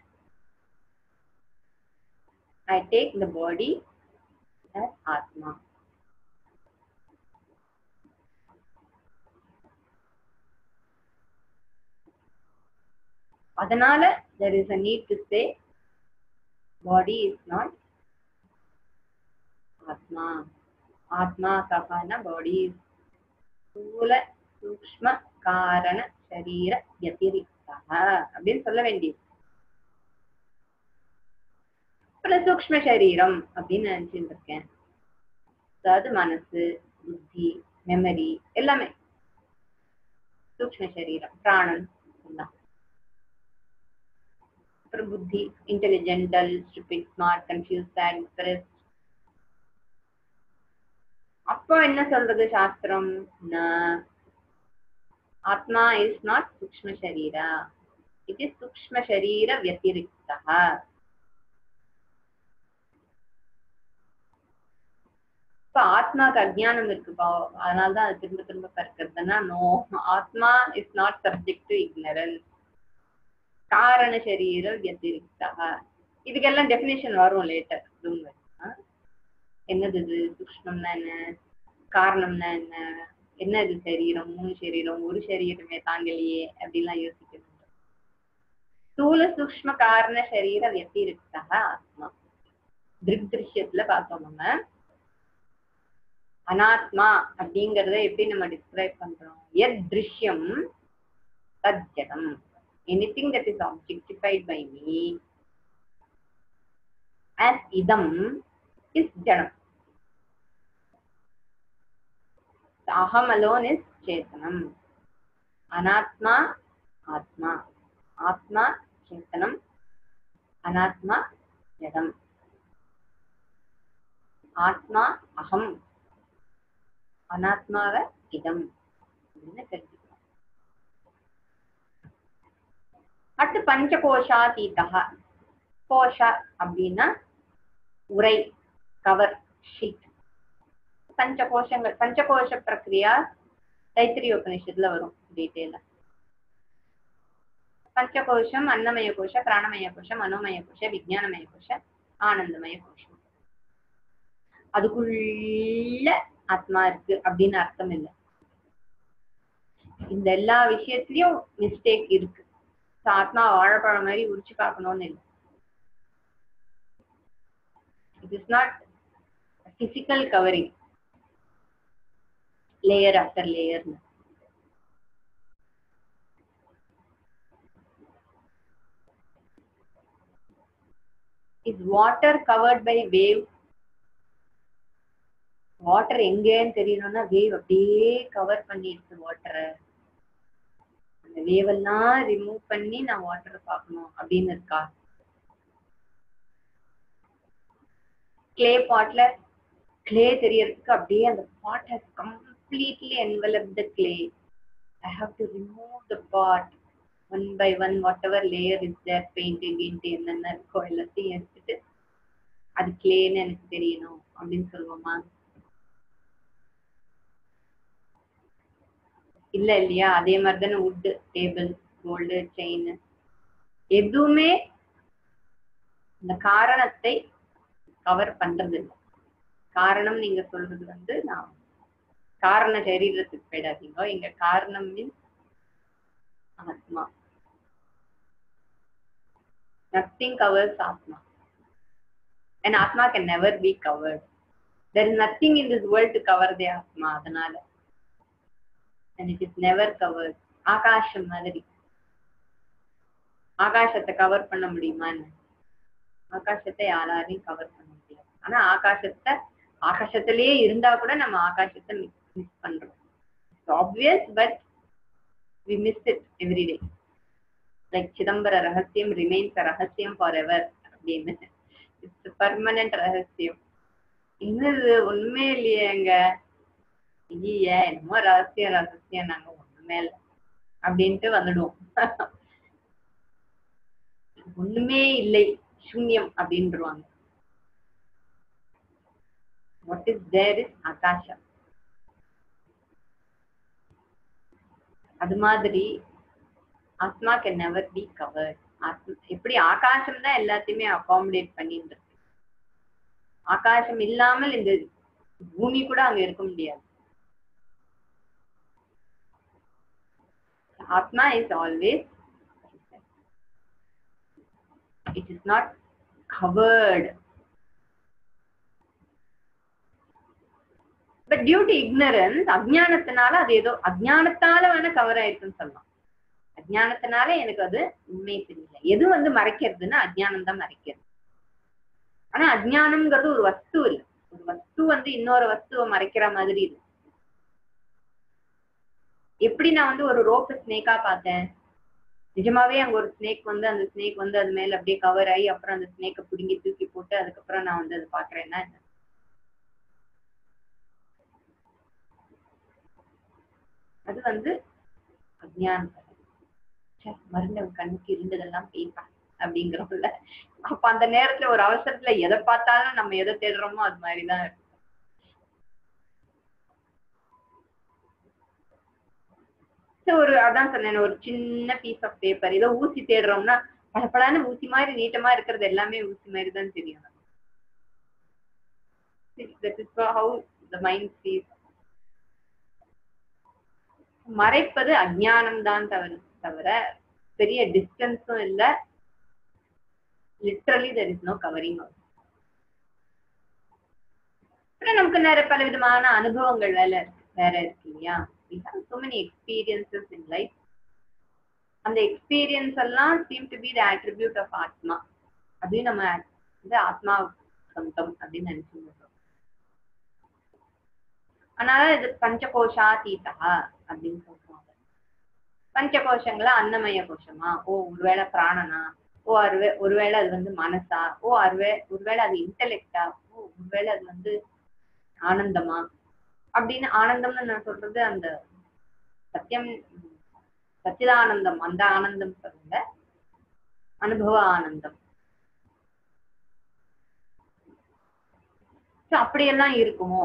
I take the body as Atma. அதனால there is a need to say body is not Atma. Atma கபான body is ஸ்தூல சூக்ஷ்ம காரண சரீர வத்திரிக்தா அப்படின்னு சொல்ல வேண்டியது அப்புறம் சூக்ஷ்ம சரீரம் அப்படின்னு நினைச்சிட்டு இருக்கேன் அதாவது மனசு புத்தி மெமரி எல்லாமே சூக்ஷ்ம சரீரம் பிராணன் எல்லாம் அப்புறம் புத்தி intelligent dull stupid smart confuse sad depressed அப்போ என்ன சொல்றது சாஸ்திரம் ந. ஆத்மா இஸ் நாட் சூக்ஷ்ம சரீரா இட் இஸ் சூக்ஷ்ம சரீர வத்திரிக்தா இப்ப ஆத்மாக்கு அஜ்ஞானம் இருக்குப்பா அதனாலதான் அது திரும்ப திரும்ப கற்கிறதுனா no atma is not subject to ignorance காரண சரீர வத்திரிக்தா இதுக்கெல்லாம் டெபினேஷன் வரும் லேட்டர் என்னது இது சூக்ஷ்மம்னா என்ன காரணம்னா என்ன என்ன இது சரீரம் மூணு சரீரம் ஒரு சரீரமே தாங்கலையே அப்படிலாம் யோசிக்கணும் ஸ்தூல சூக்ம காரண சரீர வத்திரிக்தா ஆத்மா திருக் திருஷ்யத்துல பார்த்தோம் நம்ம அனாத்மா அப்படிங்கறத எப்படி நம்ம டிஸ்கிரைப் பண்றோம் எத் திருஷ்யம் தத் ஜடம் anything that is objectified by me as idam is jadam the aham alone is chetanam anatma atma atma chetanam anatma jadam ஆத்மா அகம் அனாத்மாவ இதம் அப்படின்னு தெரிஞ்சுக்கலாம் அடுத்து பஞ்சகோஷாதீதா கோஷ அப்படின்னா உரை கவர் ஷீட் பஞ்சகோஷங்கள் பஞ்சகோஷ பிரக்ரியா தைத்திரிய உபனிஷத்துல வரும் டீட்டெயிலா பஞ்சகோஷம் அன்னமய கோஷ பிராணமய கோஷம் மனோமய கோஷ விஜயானமய கோஷ ஆனந்தமய கோஷம் அதுக்குள்ள ஆத்மா இருக்கு அப்படின்னு அர்த்தம் இல்லை இந்த எல்லா விஷயத்திலயும் மிஸ்டேக் இருக்கு So, ஆத்மா வாழைப்பழம் மாதிரி உரிச்சு பார்க்கணும்னு இல்லை it is not physical covering layer after layer is water covered by wave water எங்கன்னு தெரியணும்னா வேவ் அப்படியே கவர் பண்ணிடுச்சு வாட்டரை அந்த வேவ் எல்லாம் ரிமூவ் பண்ணி நான் வாட்டரை பார்க்கணும் அப்படின்னு இருக்கா கிளே பாட்ல கிளே தெரியறதுக்கு அப்படியே அந்த pot has completely envelope the clay I have to remove the pot one by one whatever layer is there paint kind என்னென்ன இருக்கோ எல்லாத்தையும் எடுத்துட்டு அது கிளேன்னு எனக்கு தெரியணும் அப்படின்னு சொல்லுவோமா இல்ல இல்லையா அதே மாதிரி தானே வுட் டேபிள் கோல்டு செயின் எதுவுமே இந்த காரணத்தை கவர் பண்றது இல்லை காரணம் நீங்க சொல்றது வந்து நான் காரண சரீரத்துக்கு போயிடாதீங்க இங்க காரணம் means atma nothing covers atma and atma can never be covered there is nothing in this world to cover the atma அதனால and it is never covered ஆகாசம் மாதிரி ஆகாசத்தை கவர் பண்ண முடியுமான்னு ஆகாசத்தை யாராலையும் கவர் பண்ண முடியாது ஆனா ஆகாசத்தை ஆகாசத்திலேயே இருந்தா கூட நம்ம ஆகாசத்தை மிஸ் பண்றோம் obvious but we miss it every day like Chidambara rahasyam remains ரகசியம் ஃபார் எவர் அப்படின்னு இட்ஸ் பர்மனன்ட் ரகசியம் என்னது உண்மை இல்லையேங்க ஐய என்னமோ ரகசியம் ரகசியம் நாங்க ஒண்ணுமே இல்லை அப்படின்ட்டு வந்துடுவோம் ஒண்ணுமே இல்லை சூன்யம் அப்படின்றாங்க what is there is akasham அது மாதிரி ஆத்மா கேன் நெவர் பி கவர்ட் எப்படி ஆகாசம் தான் எல்லாத்தையுமே அகாமடேட் பண்ணிட்டு இருக்கு ஆகாசம் இல்லாமல் இந்த பூமி கூட அங்க இருக்க முடியாது atma is always it is not covered but due to ignorance அஜ்ஞானத்தினால அது ஏதோ அஜ்ஞானத்தால வேணா கவர் ஆயிருக்குன்னு சொல்லலாம் அஜ்ஞானத்தினால எனக்கு அது உண்மை தெரியல எது வந்து மறைக்கிறதுன்னா அஜ்ஞானம் தான் மறைக்கிறது ஆனா அஜ்ஞானம்ங்கிறது ஒரு வஸ்து இல்லை ஒரு வஸ்து வந்து இன்னொரு வஸ்துவை மறைக்கிற மாதிரி இல்லை எப்படி நான் வந்து ஒரு ரோப் ஸ்னேக்கா பார்த்தேன் நிஜமாவே அங்க ஒரு ஸ்னேக் வந்து அந்த ஸ்னேக் வந்து அது மேல அப்படியே கவர் ஆகி அப்புறம் அந்த ஸ்னேக்கை பிடுங்கி தூக்கி போட்டு அதுக்கப்புறம் நான் வந்து அது பாக்குறேன்னா என்ன அது வந்து அஜ்ஞானம் மருந்து கண்ணுக்கு இருந்ததெல்லாம் பேப்பா அப்படிங்கிறோம்ல அப்ப அந்த நேரத்துல ஒரு அவசரத்துல எதை பார்த்தாலும் நம்ம எதை தேடுறோமோ அது மாதிரிதான் இருக்கும் ஒரு அதான் சொன்னேன் ஒரு சின்ன பீஸ் ஆஃப் பேப்பர் ஏதோ ஊசி தேடுறோம்னா பளபளன்னு ஊசி மாதிரி நீட்டமா இருக்கிறது எல்லாமே ஊசி மாதிரி தான் தெரியும் that is how the mind sees மறைப்பது அஜ்ஞானம் தான் தவிர தவிர பெரிய டிஸ்டன்ஸும் இல்ல literally there is no covering அப்புறம் நமக்கு நிறைய பல விதமான அனுபவங்கள் வேலை இருக்கு வேற இருக்கு இல்லையா we have so many experiences in life அந்த எக்ஸ்பீரியன்ஸ் எல்லாம் seem to be the attribute of atma அதையும் நம்ம வந்து ஆத்மா சொந்தம் அப்படின்னு நினைச்சுருந்தோம் அதனால இது பஞ்சகோஷா தீதா அப்படின்னு சொல்றாங்க பஞ்சகோஷங்களா அன்னமய கோஷமா ஓ ஒருவேளை பிராணனா ஓ அருவே ஒருவேளை அது வந்து மனசா ஓ அருவே ஒருவேளை அது இன்டெலெக்டா ஓ ஒருவேளை அது வந்து ஆனந்தமா அப்படின்னு ஆனந்தம்னு நான் சொல்றது அந்த சத்தியம் சச்சிதானந்தம் அந்த ஆனந்தம் சொல்லுங்க அனுபவ ஆனந்தம் So, அப்படியெல்லாம் இருக்குமோ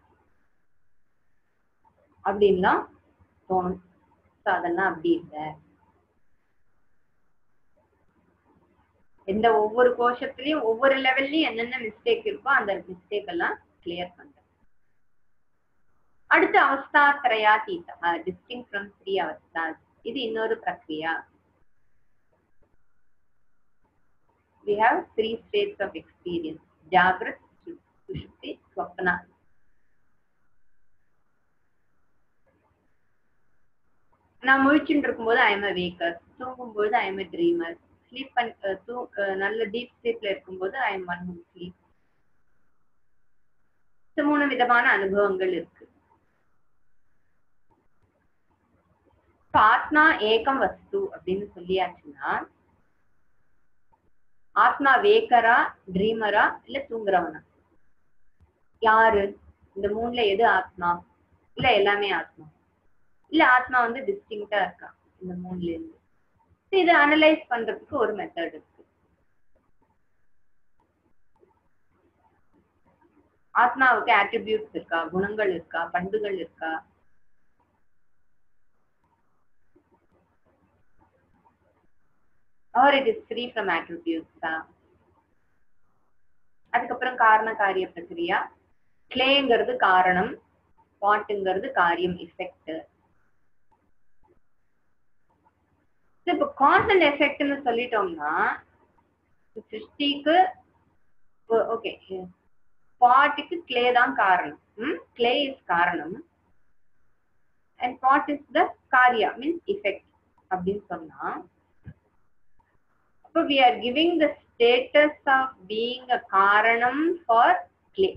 அப்படின்லாம் தோணும் So, அதெல்லாம் அப்படி இல்லை எந்த ஒவ்வொரு கோஷத்துலயும் ஒவ்வொரு லெவல்லயும் என்னென்ன மிஸ்டேக் இருக்கோ அந்த மிஸ்டேக் எல்லாம் கிளியர் பண்றது அடுத்து அவஸ்தாத்திரயா தீதா டிஸ்டிங் ஃப்ரம் த்ரீ அவஸ்தா இது இன்னொரு பிரக்ரியா we have three states of experience jagrat sushupti swapna நான் முழிச்சுட்டு இருக்கும்போது ஐ எம் அ வேக்கர் தூங்கும்போது I am a dreamer sleep பண்ண அஹ் தூ அஹ் நல்ல டீப் ஸ்லீப்ல இருக்கும்போது I am one who sleep மூணு விதமான அனுபவங்கள் இருக்கு இப்ப ஆத்மா ஏகம் வஸ்து அப்படின்னு சொல்லியாச்சுன்னா ஆத்மா வேக்கரா ட்ரீமரா இல்ல தூங்குறவனா யாரு இந்த மூணுல எது ஆத்மா இல்ல எல்லாமே ஆத்மா இல்ல ஆத்மா வந்து டிஸ்டிங்டா இருக்கா இந்த மூணுல இருந்து இதை அனலைஸ் பண்றதுக்கு ஒரு மெத்தட் இருக்கு ஆத்மாவுக்கு ஆட்ரிபியூட்ஸ் இருக்கா குணங்கள் இருக்கா பண்புகள் இருக்கா or it is free from attributes தான் அதுக்கப்புறம் காரண காரிய பிரக்ரியா கிளேங்கிறது காரணம் பாட்டுங்கிறது காரியம் எஃபெக்ட் இப்போ காஸ் அண்ட் எஃபெக்ட்னு சொல்லிட்டோம்னா சிருஷ்டிக்கு ஓகே பாட்டுக்கு கிளே தான் காரணம் clay is karanam and pot is the karya means effect அப்படின்னு சொன்னா அப்போ we are giving the status of being a karanam for clay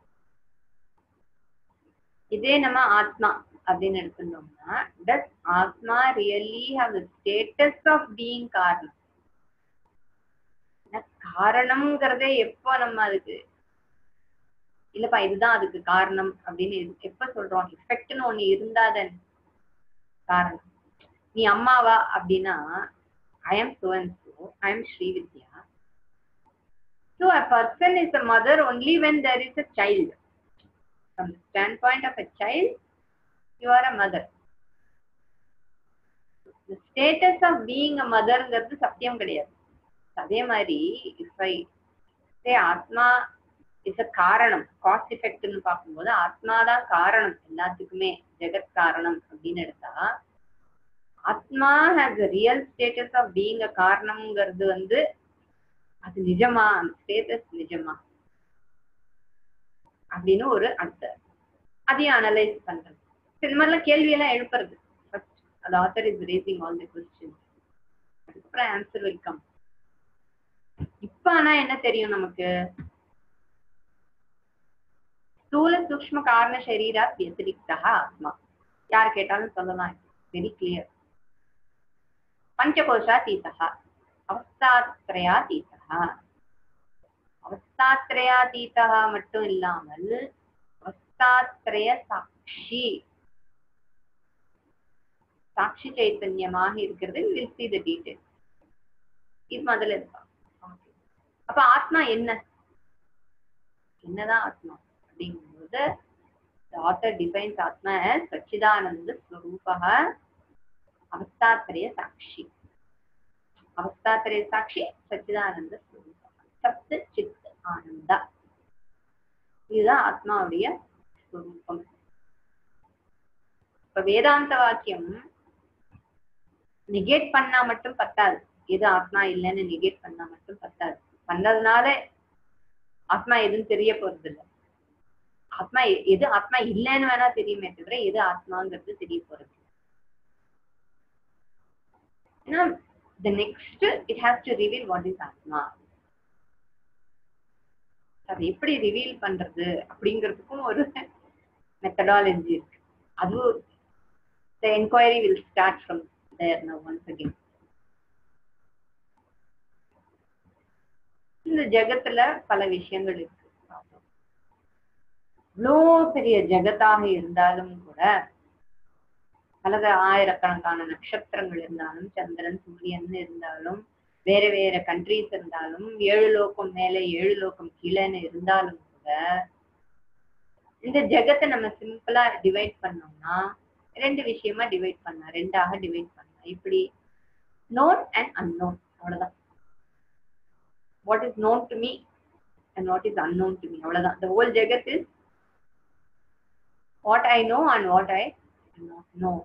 இதே நம்ம ஆத்மா அப்படின்னு எடுத்துட்டோம்னா does atma really have the status of being karanam காரணம்ங்கிறதே எப்போ நம்ம அதுக்கு இல்லப்பா இதுதான் அதுக்கு காரணம் அப்படின்னு எப்ப சொல்றோம் எஃபெக்ட்னு ஒண்ணு இருந்தாதன் காரணம் நீ அம்மாவா அப்படின்னா ஐ எம் சுவன் so I am Srividya So a person is a mother only when there is a child. From the standpoint of a child, you are a mother. The status of being a motherங்கிறது சத்தியம் கிடையாது அதே மாதிரி இஃப் ஐ சே ஆத்மா இஸ் அ காரணம் காஸ் எஃபெக்ட்னு பார்க்கும்போது ஆத்மா தான் காரணம் எல்லாத்துக்குமே ஜெகத் காரணம் அப்படின்னு எடுத்தா atma has real status of being a காரணம்ங்கிறது வந்து அது நிஜமா அந்த ஸ்டேட்டஸ் நிஜமா அப்படின்னு ஒரு ஆன்சர் அதையும் அனலைஸ் பண்றது இந்த மாதிரிலாம் கேள்வியெல்லாம் எழுப்புறது ஃபர்ஸ்ட் அந்த author is raising all the question அதுக்கப்புறம் ஆன்சர் வெல்கம் இப்ப ஆனா என்ன தெரியும் நமக்கு ஸ்தூல சூக்ம காரண சரீரா வத்திரிக்தா ஆத்மா யார் கேட்டாலும் சொல்லலாம் வெரி கிளியர் பஞ்சகோஷா தீதா அவஸ்தாத்ரயாதீதா அவஸ்தாத்ரயாதீதா மட்டும் இல்லாமல் அவஸ்தாத்ரய சாட்சி சாட்சி சைத்தன்யமாக இருக்கிறது வில் சி த டீடைல் இது முதல்ல இருக்கா அப்ப ஆத்மா என்ன என்னதான் ஆத்மா அப்படிங்கும்போது ஆத்தர் டிஃபைன்ஸ் ஆத்மா சச்சிதானந்த ஸ்வரூபா அவஸ்தாத்ரய சாட்சி அவஸ்தாத்திரய சாட்சி சச்சிதானந்த ஸ்வரூபம் சத்து சித் ஆனந்தா இதுதான் ஆத்மாவுடைய ஸ்வரூபம் இப்ப வேதாந்த வாக்கியம் நெகேட் பண்ணா மட்டும் பத்தாது எது ஆத்மா இல்லைன்னு நெகேட் பண்ணா மட்டும் பத்தாது பண்ணதுனால ஆத்மா எதுவும் தெரிய போறது இல்ல ஆத்மா எ- எது ஆத்மா இல்லைன்னு வேணா தெரியுமே தவிர எது ஆத்மாங்கிறது தெரிய போறது இல்ல. ஏன்னா the next it has to reveal what is ஆத்மா அது எப்படி ரிவீல் பண்றது அப்படிங்கிறதுக்கும் ஒரு மெத்தடாலஜி இருக்கு அது the enquiry will start from there now once again இந்த ஜெகத்துல பல விஷயங்கள் இருக்கு இவ்வளோ பெரிய ஜெகத்தாக இருந்தாலும் கூட பலத ஆயிரக்கணக்கான நட்சத்திரங்கள் இருந்தாலும் சந்திரன் சூரியன் இருந்தாலும் வேற வேற கண்ட்ரீஸ் இருந்தாலும் ஏழு லோகம் மேல ஏழு லோகம் கீழேன்னு இருந்தாலும் கூட இந்த ஜெகத்தை நம்ம சிம்பிளா டிவைட் பண்ணோம்னா ரெண்டு விஷயமா டிவைட் பண்ணலாம் ரெண்டாக டிவைட் பண்ணலாம் இப்படி நோன் அண்ட் அன்னோன் அவ்வளவுதான் what is known to me and what is unknown to me அவ்வளவுதான் the whole jagat is what I know and what I do not know.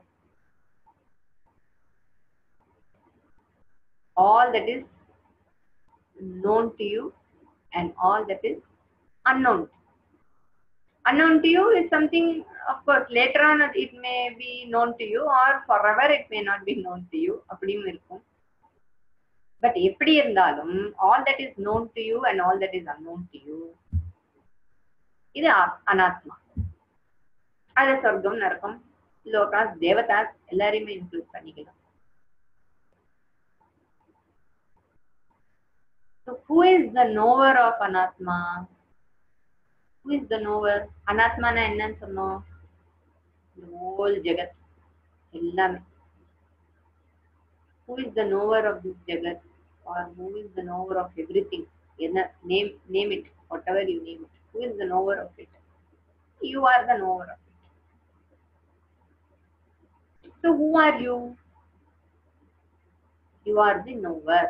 All that is known to you and all that is unknown. Unknown to you is something, of course, later on it may be known to you or forever it may not be known to you. அப்படியும் இருக்கும் பட் எப்படி இருந்தாலும் all that is known to you and all that is unknown to you இது ஆ- அனாத்மா அது சொர்க்கம் நரகம் லோகாஸ் தேவதாஸ் எல்லாரையுமே இன்க்ளூட் பண்ணிக்கலாம் So who is the knower of anatma? Who is the knower? அனாத்மானா என்னன்னு சொன்னோம் The whole ஜெகத் எல்லாமே Who is the knower of this ஜெகத்? Or who is the knower of everything? என்ன name name it, whatever you name it. Who is the knower of it? You are the knower of it. So who are you? You are the knower.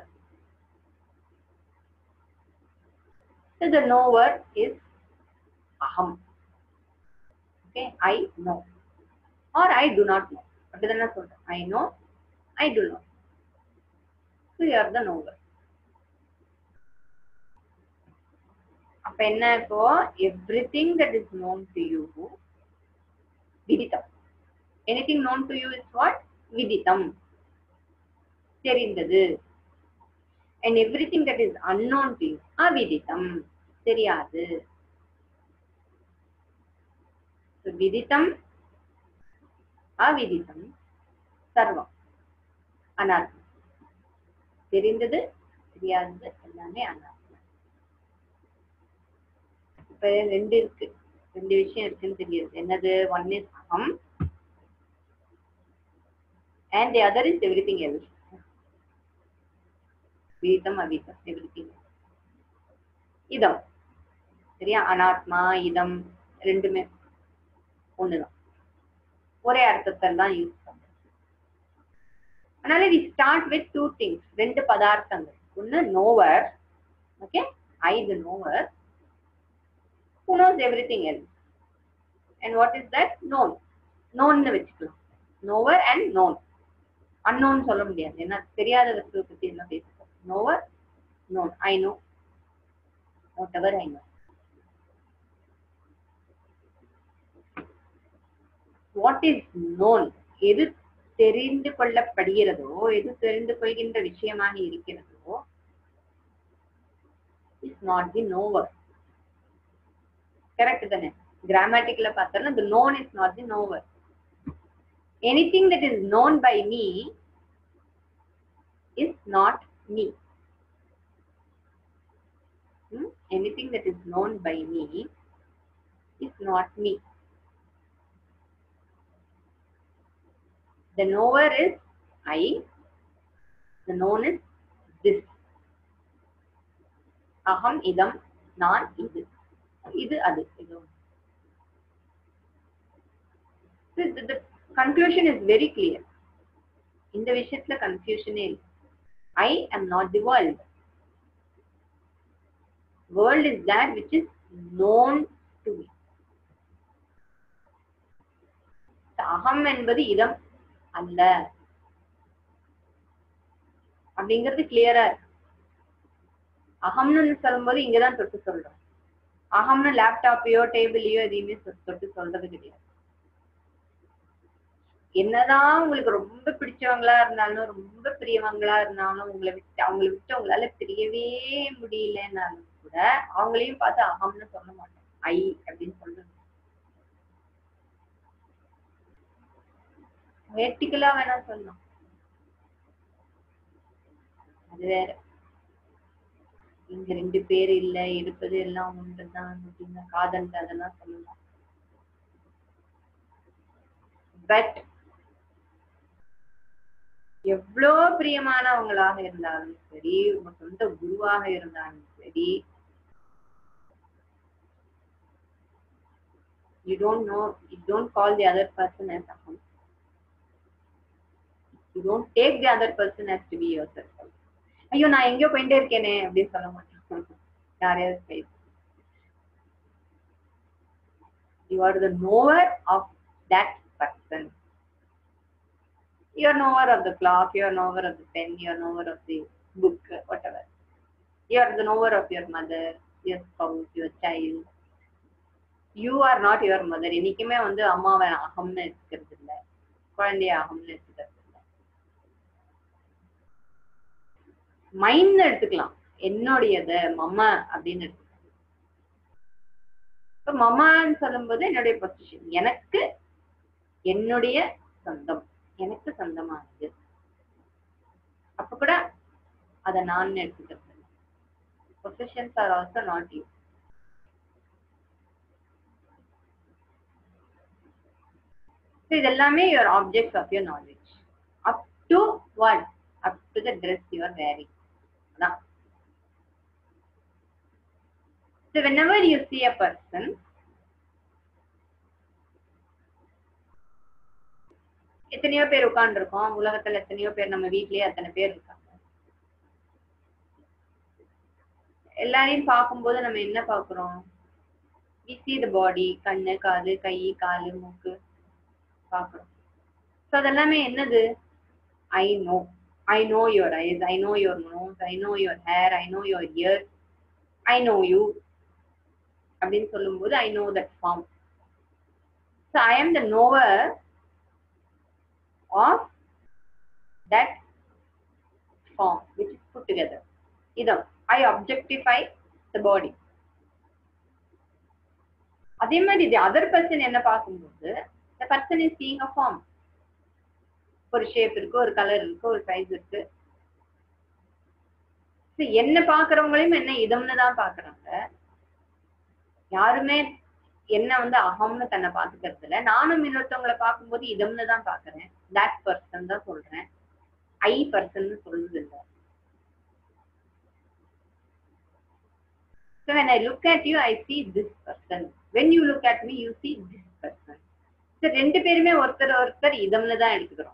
So the knower is aham. Okay, I know. Or I do not know. அப்படிதானே சொல்றேன் I know, I do not. So you are the knower. அப்ப என்ன இப்போ everything that is known to you விதித்தம் anything known to you is what விதித்தம் தெரிந்தது and everything that is unknown to you அவிதித்தம் தெரியாது So, விதித்தம் அவிதித்தம் சர்வம் அனாத்மா தெரிந்தது தெரியாதது எல்லாமே அனாத்மா இப்ப ரெண்டு இருக்கு ரெண்டு விஷயம் இருக்குன்னு தெரியுது என்னது one is aham and the other is everything else வீதம் அவீதம் எவ்ரிதிங் இதம் சரியா அனாத்மா இதம் ரெண்டுமே ஒண்ணுதான் ஒரே அர்த்தத்தை தான் யூஸ் பண்றோம் அதனால we start with two things ரெண்டு பதார்த்தங்கள் ஒன்னு knower okay I the knower who knows everything else and what is that known known னு வச்சுக்கலாம் knower and known unknown சொல்ல முடியாது ஏன்னா தெரியாத வஸ்துவை பத்தி எல்லாம் பேசுறோம் knower known i know whatever i know what is known எது தெரிந்து கொள்ளப்படுகிறதோ எது தெரிந்து கொள்கின்ற விஷயமாக இருக்கிறதோ is not the knower correct தானே கிராமட்டிக்கல பார்த்தோம்னா the known is not the knower anything that is known by me is not me Hmm? anything that is known by me is not me the knower is i the known is this அகம் இதம் நான் இது இது அது இது So, the, the conclusion is very clear இந்த விஷயத்துல கன்ஃபியூஷனே இல்லை ஐ am not the world world is that which is known to me அகம் என்பது இதம் அல்ல அப்படிங்கிறது கிளியரா இருக்கு அகம்னு சொல்லும்போது இங்கதான் தொட்டு சொல்றோம் அகம்னு லேப்டாப்பையோ டேபிளையோ எதையுமே தொட்டு தொட்டு சொல்றது கிடையாது என்னதான் உங்களுக்கு ரொம்ப பிடிச்சவங்களா இருந்தாலும் ரொம்ப பிரியவங்களா இருந்தாலும் உங்களை விட்டு அவங்களை விட்டு உங்களால பிரியவே முடியலன்னாலும் கூட அவங்களையும் பார்த்து அகம்னு சொல்ல மாட்டோம் ஐ அப்படின்னு சொல்றது வேர்டிக்கலா வேணா சொல்லலாம் அது வேற இங்க ரெண்டு பேர் இல்ல இருப்பது எல்லாம் ஒன்றுதான் அப்படின்னா காதல் அதெல்லாம் சொல்லலாம் பட் எவ்வளோ பிரியமானவங்களாக இருந்தாலும் சரி உங்க சொந்த குருவாக இருந்தாலும் சரி you don't know you don't call the other person as aham you don't take the other person as to be yourself ஐயோ நான் எங்கேயோ போயிட்டே இருக்கேனே அப்படின்னு சொல்ல மாட்டேன் யாரையாவது பேச you are the knower of that person you are knower of the clock you are knower of the pen you are knower of the book whatever you are the knower of your mother your spouse your child you are not your mother என்னைக்குமே வந்து அம்மாவை அகம்னு எடுத்துக்கிறது இல்லை குழந்தைய அகம்னு எடுத்துக்கிறது இல்லை மைண்ட் எடுத்துக்கலாம் என்னுடையது மம்மா அப்படின்னு எடுத்துக்கலாம் இப்போ மம்மான்னு சொல்லும்போது என்னுடைய பொசிஷன் எனக்கு என்னுடைய சொந்தம் எனக்கு சொந்தமானது அப்ப கூட அதை நான் எடுத்துக்கிறது இல்லை positions are also not you So இது எல்லாமே your objects of your knowledge. Up to what? Up to the dress you are wearing. அதான். So whenever you see a person, எத்தனையோ பேர் உட்கார்ந்துருக்கோம் உலகத்துல எத்தனையோ பேர் நம்ம வீட்லயே அத்தனை பேர் இருக்காங்க எல்லாரையும் பார்க்கும்போது நம்ம என்ன பார்க்கிறோம் we see the body கண்ணு காது கை காலு மூக்கு பார்க்குறோம் ஸோ அதெல்லாமே என்னது I know I know your eyes I know your nose I know your hair I know your ear I know you அப்படின்னு சொல்லும்போது I know that form so I am the knower of that form which is put together இதம் ஐ அப்ஜெக்டிஃபை த பாடி அதே மாதிரி இது அதர் பர்சன் என்ன பார்க்கும்போது the person is seeing a form ஒரு ஷேப் இருக்கு ஒரு கலர் இருக்கு ஒரு சைஸ் இருக்கு So, என்ன பாக்குறவங்களையும் என்ன இதம்னு தான் பாக்குறாங்க யாருமே என்ன வந்து அகம்னு தன்னை பாத்துக்கிறது இல்ல நானும் இன்னொருத்தவங்களை பார்க்கும்போது இதம்னு தான் பாக்குறேன் தட் பர்சன் தான் சொல்றேன் ஐ பர்சன் சொல்றது இல்லை So when I look at you, I see this person. When you look at me, you see this person. So ரெண்டு பேருமே ஒருத்தர் ஒருத்தர் இதம்னு தான் எடுத்துக்கிறோம்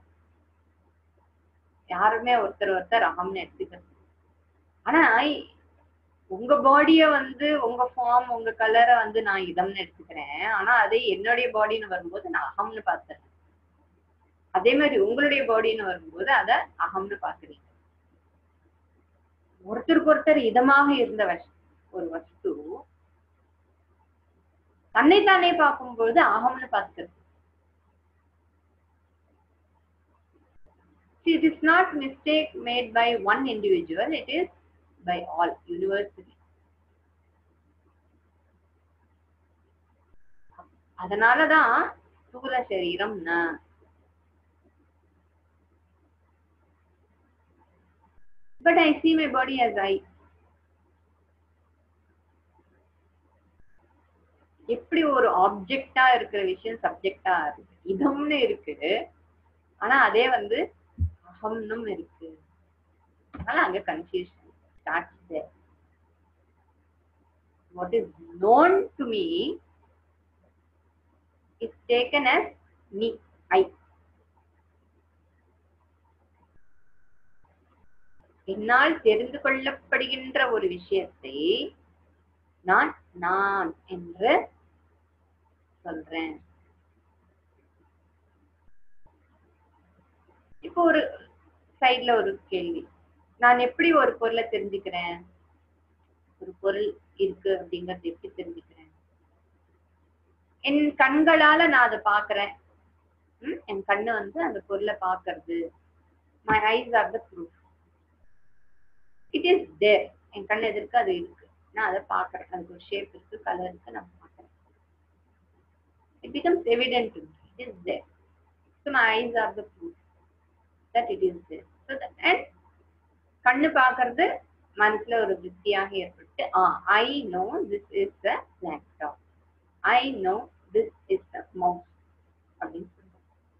யாருமே ஒருத்தர் ஒருத்தர் அகம்னு எடுத்துக்கிறது ஆனா உங்க பாடிய வந்து உங்க ஃபார்ம் உங்க கலரை வந்து நான் இதம்னு எடுத்துக்கிறேன் ஆனா அதே என்னுடைய பாடின்னு வரும்போது நான் அகம்னு பார்த்துறேன் அதே மாதிரி உங்களுடைய பாடின்னு வரும்போது அத அகம்னு பாக்குறீங்க ஒருத்தருக்கு ஒருத்தர் இதமாக இருந்த வஸ்- ஒரு வஸ்து தன்னைத்தானே பார்க்கும்போது அகம்னு பார்க்கிறது See, it is not mistake made by one individual, it is by all, universally. அதனாலதான் ஸ்தூல சரீரம் ந but I see my body as I எப்படி ஒரு ஆப்ஜெக்டா இருக்கிற விஷயம் சப்ஜெக்டா இருக்கு இதம்னு இருக்கு ஆனா அதே வந்து அகம்னும் இருக்கு அதனால அங்க confusion starts there what is known to me is taken as me I என்னால் தெரிந்து கொள்ளப்படுகின்ற ஒரு விஷயத்தை நான் நான் என்று சொல்றேன் இப்போ ஒரு சைட்ல ஒரு கேள்வி நான் எப்படி ஒரு பொருளை தெரிஞ்சுக்கிறேன் ஒரு பொருள் இருக்கு அப்படிங்கறது எப்படி தெரிஞ்சுக்கிறேன் என் கண்களால நான் அதை பாக்குறேன் ம், என் கண்ணு வந்து அந்த பொருளை பாக்குறது my eyes are the proof it is there என் கண் எதிர்க்கு அது இருக்கு நான் அதை பாக்குறேன் அதுக்கு ஒரு ஷேப் இருக்கு கலர் இருக்கு நான் பாக்குறேன் it becomes evident to me. It is there. So my eyes are the proof that it is there. So that and கண்ணு பாக்குறது மனசுல ஒரு திருப்தியாக ஏற்பட்டு ஆ I know this is a laptop I know this is a mouse அப்படின்னு சொல்றோம்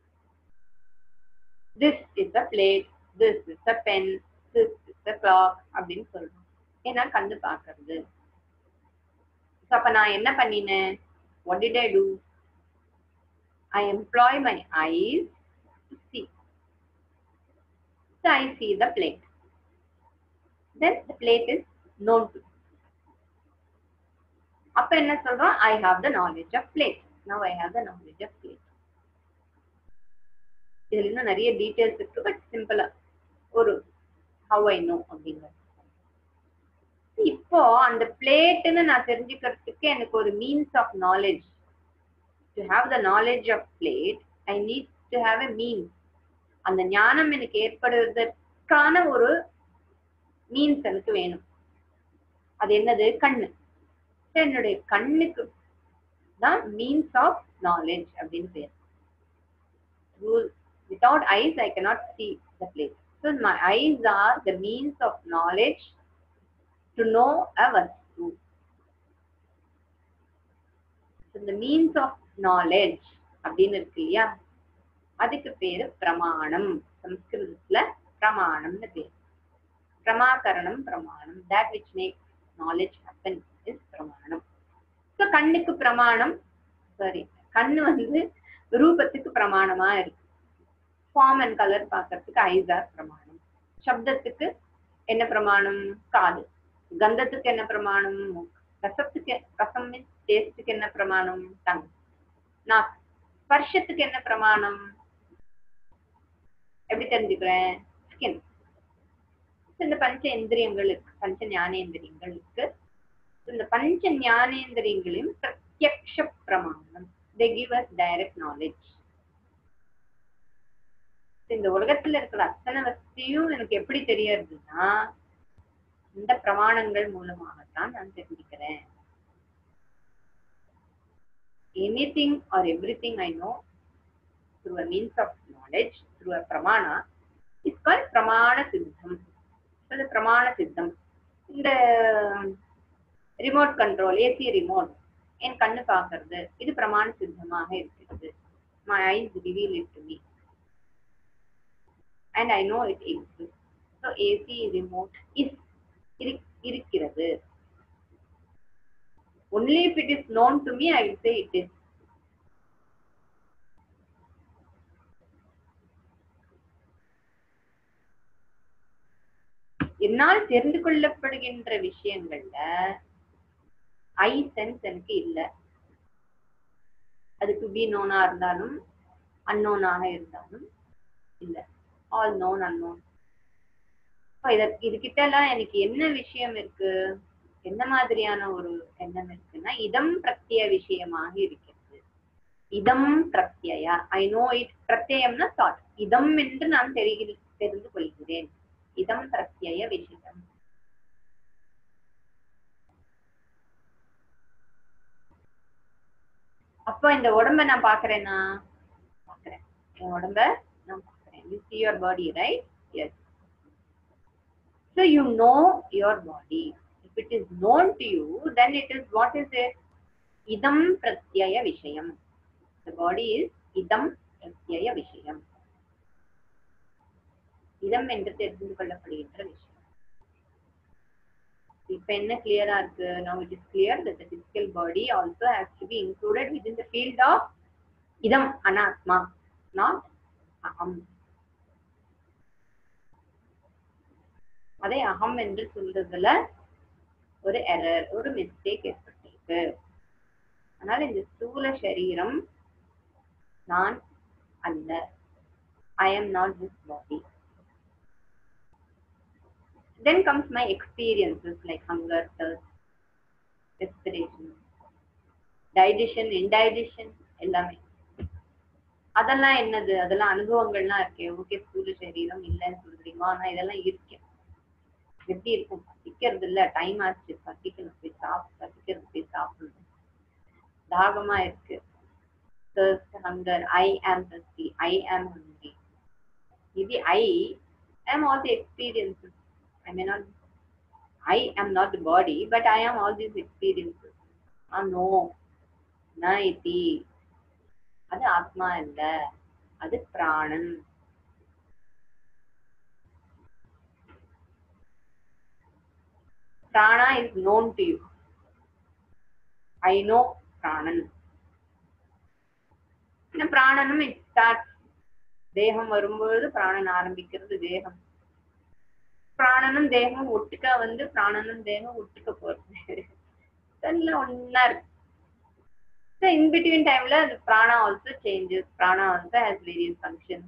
this is a plate this is a pen this is a clock அப்படின்னு சொல்றோம் ஏன்னா கண்ணு பாக்குறது So, அப்ப நான் என்ன பண்ணினேன் what did I do I employ my eyes to see. So I see the plate. Then the plate is known to me. அப்ப என்ன சொல்றோம் I have the knowledge of plate now I have the knowledge of plate இதுல இன்னும் நிறைய டீடைல்ஸ் இருக்கு பட் சிம்பிளா ஒரு ஹவ் ஐ நோ அப்படிங்கிறது இப்போ அந்த பிளேட்னு நான் தெரிஞ்சுக்கிறதுக்கு எனக்கு ஒரு means of knowledge to have the knowledge of plate, I need to have a means. அந்த ஞானம் எனக்கு ஏற்படுவதற்கான ஒரு மீன்ஸ் எனக்கு வேணும் அது என்னது கண்ணு So, என்னுடைய கண்ணுக்கு தான் மீன்ஸ் ஆஃப் நாலேஜ் அப்படின்னு பேர் without eyes I cannot see the plate. So my eyes are the means of knowledge to know a vastu. So the means of knowledge அப்படின்னு இருக்கு இல்லையா அதுக்கு பேரு பிரமாணம் சம்ஸ்கிருதத்துல பிரமாணம்னு பேர் பிரமாகரணம் பிரமாணம் that which makes knowledge happen is பிரமாணம் ஸோ கண்ணுக்கு பிரமாணம் சாரி கண்ணு வந்து ரூபத்துக்கு பிரமாணமா இருக்கு ஃபார்ம் அண்ட் கலர் பார்க்கறதுக்கு ஐசார் பிரமாணம் சப்தத்துக்கு என்ன பிரமாணம் காது கந்தத்துக்கு என்ன பிரமாணம் மூக்கு ரசத்துக்கு ரசம் மீன்ஸ் டேஸ்டுக்கு என்ன பிரமாணம் டங் நாக்கு ஸ்பர்ஷத்துக்கு என்ன பிரமாணம் எப்படி தெரிஞ்சுக்கிறேன் ஸ்கின் இந்த பஞ்ச இந்திரியங்கள் இருக்கு பஞ்ச ஞானேந்திரியங்கள் இருக்கு இந்த பஞ்ச ஞானேந்திரியங்களையும் பிரத்யக்ஷ பிரமாணம் they give us direct knowledge இந்த உலகத்துல இருக்கிற அத்தனை வசதியும் எனக்கு எப்படி தெரியறதுன்னா இந்த பிரமாணங்கள் மூலமாகத்தான் நான் தெரிஞ்சுக்கிறேன் anything or everything I know through a means of knowledge, through a pramana, is called pramana siddham. So the pramana siddham. இந்த ரிமோட் கண்ட்ரோல் ஏசி ரிமோட் என் கண்ணு பார்க்கறது இது பிரமாண சித்தமாக இருக்கிறது my eyes reveal it to me and I know it exist so AC remote is இருக்கிறது only if it is known to me i will say it is என்னால் தெரிந்து கொள்ளப்படுகின்ற விஷயங்கள்ல ஐ சென்ஸ் எனக்கு இல்ல அதுக்கு பி நோனா இருந்தாலும் அன்னோனாக இருந்தாலும் இல்ல ஆல் நோன் அன்னோன் இது கிட்ட எல்லாம் எனக்கு என்ன விஷயம் இருக்கு என்ன மாதிரியான ஒரு எண்ணம் இருக்குன்னா இதம் பிரத்ய விஷயமாக இருக்கிறது இதம் பிரத்யா ஐ நோ இட் பிரத்யம்னா தாட் இதம் என்று நான் தெரிகிற தெரிந்து கொள்கிறேன் இதம் பிரத்யய விஷயம் அப்போ இந்த உடம்ப நான் பாக்குறேன்னா பாக்குறேன் என் உடம்ப நான் பாக்குறேன் you see your body right yes so you know your body if it is known to you then it is what is it idam pratyaya vishayam the body is idam pratyaya vishayam இதம் என்று தெரிந்து கொள்ளப்படுகின்ற விஷயம் இப்ப என்ன கிளியரா இருக்கு now it is clear that the physical body also has to be included within the field of idam anatma not aham அதை அகம் என்று சொல்றதுல ஒரு எரர் ஒரு மிஸ்டேக் ஏற்பட்டிருக்கு அதனால இந்த ஸ்தூல சரீரம் நான் அல்ல I am not this body. Then comes my experiences like hunger, thirst, respiration, digestion, indigestion, எல்லாமே அதெல்லாம் என்னது அதெல்லாம் அனுபவங்கள்லாம் இருக்கே ஓகே ஸ்கூலு சரீரம் இல்லைன்னு சொல்றீங்க ஆனா இதெல்லாம் இருக்கு எப்படி இருக்கும் பசிக்கிறது இல்ல டைம் ஆச்சு பசிக்கணும் போய் சாப்பிட்டு பசிக்கிறது போய் சாப்பிடணும் தாகமா இருக்கு thirst, hunger, I am thirsty, I am hungry. Maybe I am all the experiences. I may not, I am not the body, but I am all these experiences. Ah, no, na iti. அது ஆத்மா இல்ல அது பிராணன் பிராணா is known to you I know பிராணன் இந்த பிராணனும் இட் ஸ்டார்ட் தேகம் வரும்போது பிராணன் ஆரம்பிக்கிறது தேகம் பிராணனும் தேகமும் ஒட்டுக்கா வந்து பிராணனும் தேகம் ஒட்டுக்க போறது எல்லாம் ஒன்னா இருக்கு So in between time la the prana also changes. Prana also has various functions.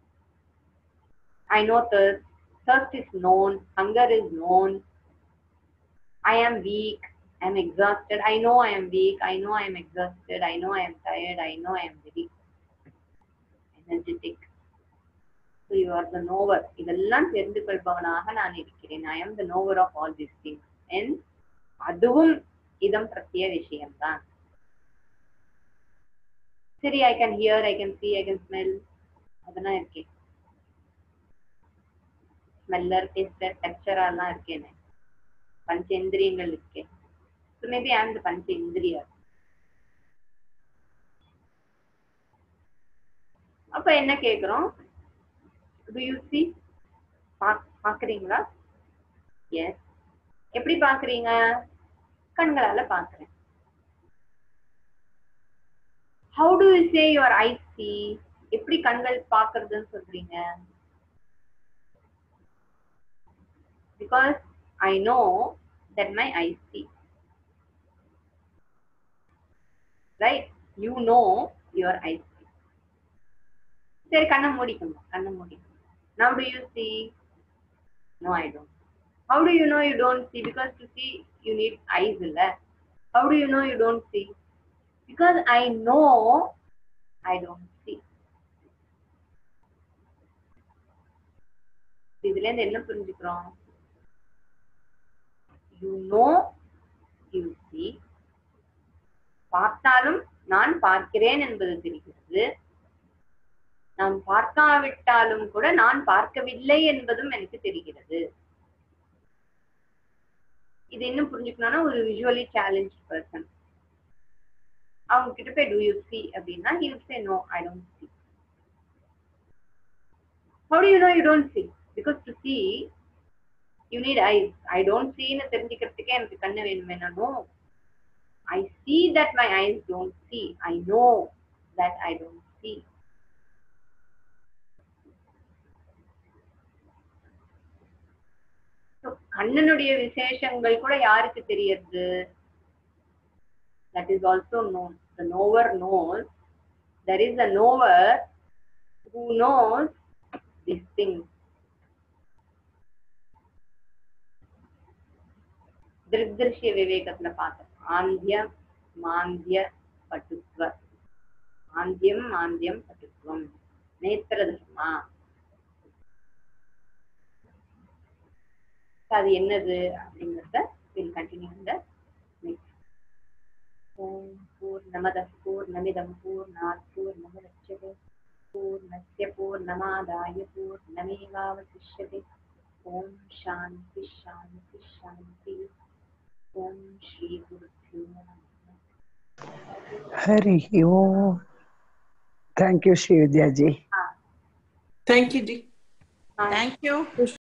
I know thirst. Thirst is known. Hunger is known. I am weak. I am exhausted. I know I am weak. I know I am exhausted. I know I am tired. I know I am very energetic. So you are the knower. இதெல்லாம் தெரிந்து கொள்பவனாக நான் இருக்கிறேன் I am the knower of all this things and அதுவும் இதம் பிரத்ய விஷயம்தான் சரி I can hear I can see I can smell அதெல்லாம் இருக்கேன் ஸ்மெல்லர் டேஸ்டர் டெக்ஸ்டரெல்லாம் இருக்கேனே பஞ்சேந்திரியங்கள் இருக்கேன் ஸோ மேபி ஐ ஆம் த பஞ்ச இந்திரியா அப்ப என்ன கேக்குறோம் டு யூ சி பாக்குறீங்களா எஸ் எப்படி பாக்குறீங்க கண்களால பாக்குறேன் how do you say your eye see எப்படி கண்கள் பாக்குறதுன்னு சொல்றீங்க because I know that my eye see right you know your eye see சரி கண்ணை மூடிக்கணும் கண்ணை மூடிக்கணும் now do you see no i don't how do you know you don't see because to see you need eyes illa how do you know you don't see because i know i don't see இதுல இருந்து என்ன புரிஞ்சுக்கிறோம் யூ நோ யூ சி பார்த்தாலும் நான் பார்க்கிறேன் என்பது தெரிகிறது நான் பார்க்காவிட்டாலும் கூட நான் பார்க்கவில்லை என்பதும் எனக்கு தெரிகிறது இது என்ன புரிஞ்சுக்கணும்னா ஒரு விஷுவலி சேலஞ்ச் பர்சன் அவங்க கிட்ட போய் டூ யூ சி அப்படின்னா he will say no i don't see how do you know you don't see because to see you need eyes i don't see னு தெரிஞ்சுக்கிறதுக்கே எனக்கு கண்ணு வேணுமே no i see that my eyes don't see i know that i don't see So, கண்ணனுடைய விசேஷங்கள் கூட யாருக்கு தெரியறது that is also known the knower knows there is a knower who knows these things திருஷ்ய விவேகத்துல பார்த்தோம் ஆந்திய மாந்திய பட்டுத்வ ஆந்தியம் மாந்தியம் பட்டுத்துவம் நேத்திர தர்மா அது என்னது அப்படிங்கறத வில் கண்டினியூ இந்த நெக்ஸ்ட் ஓம் பூர்ணமத பூர்ணமிதம் பூர்ணாத் பூர்ணமுதட்சதே பூர்ணஸ்ய பூர்ணமாதாய பூர்ணமேவாவசிஷ்யதே ஓம் சாந்தி சாந்தி சாந்தி ஓம் ஸ்ரீ குருभ्यो நமः हरिः ओम् thank you Shri Vidya ji Thank you, Dee. ஆ, Thank you.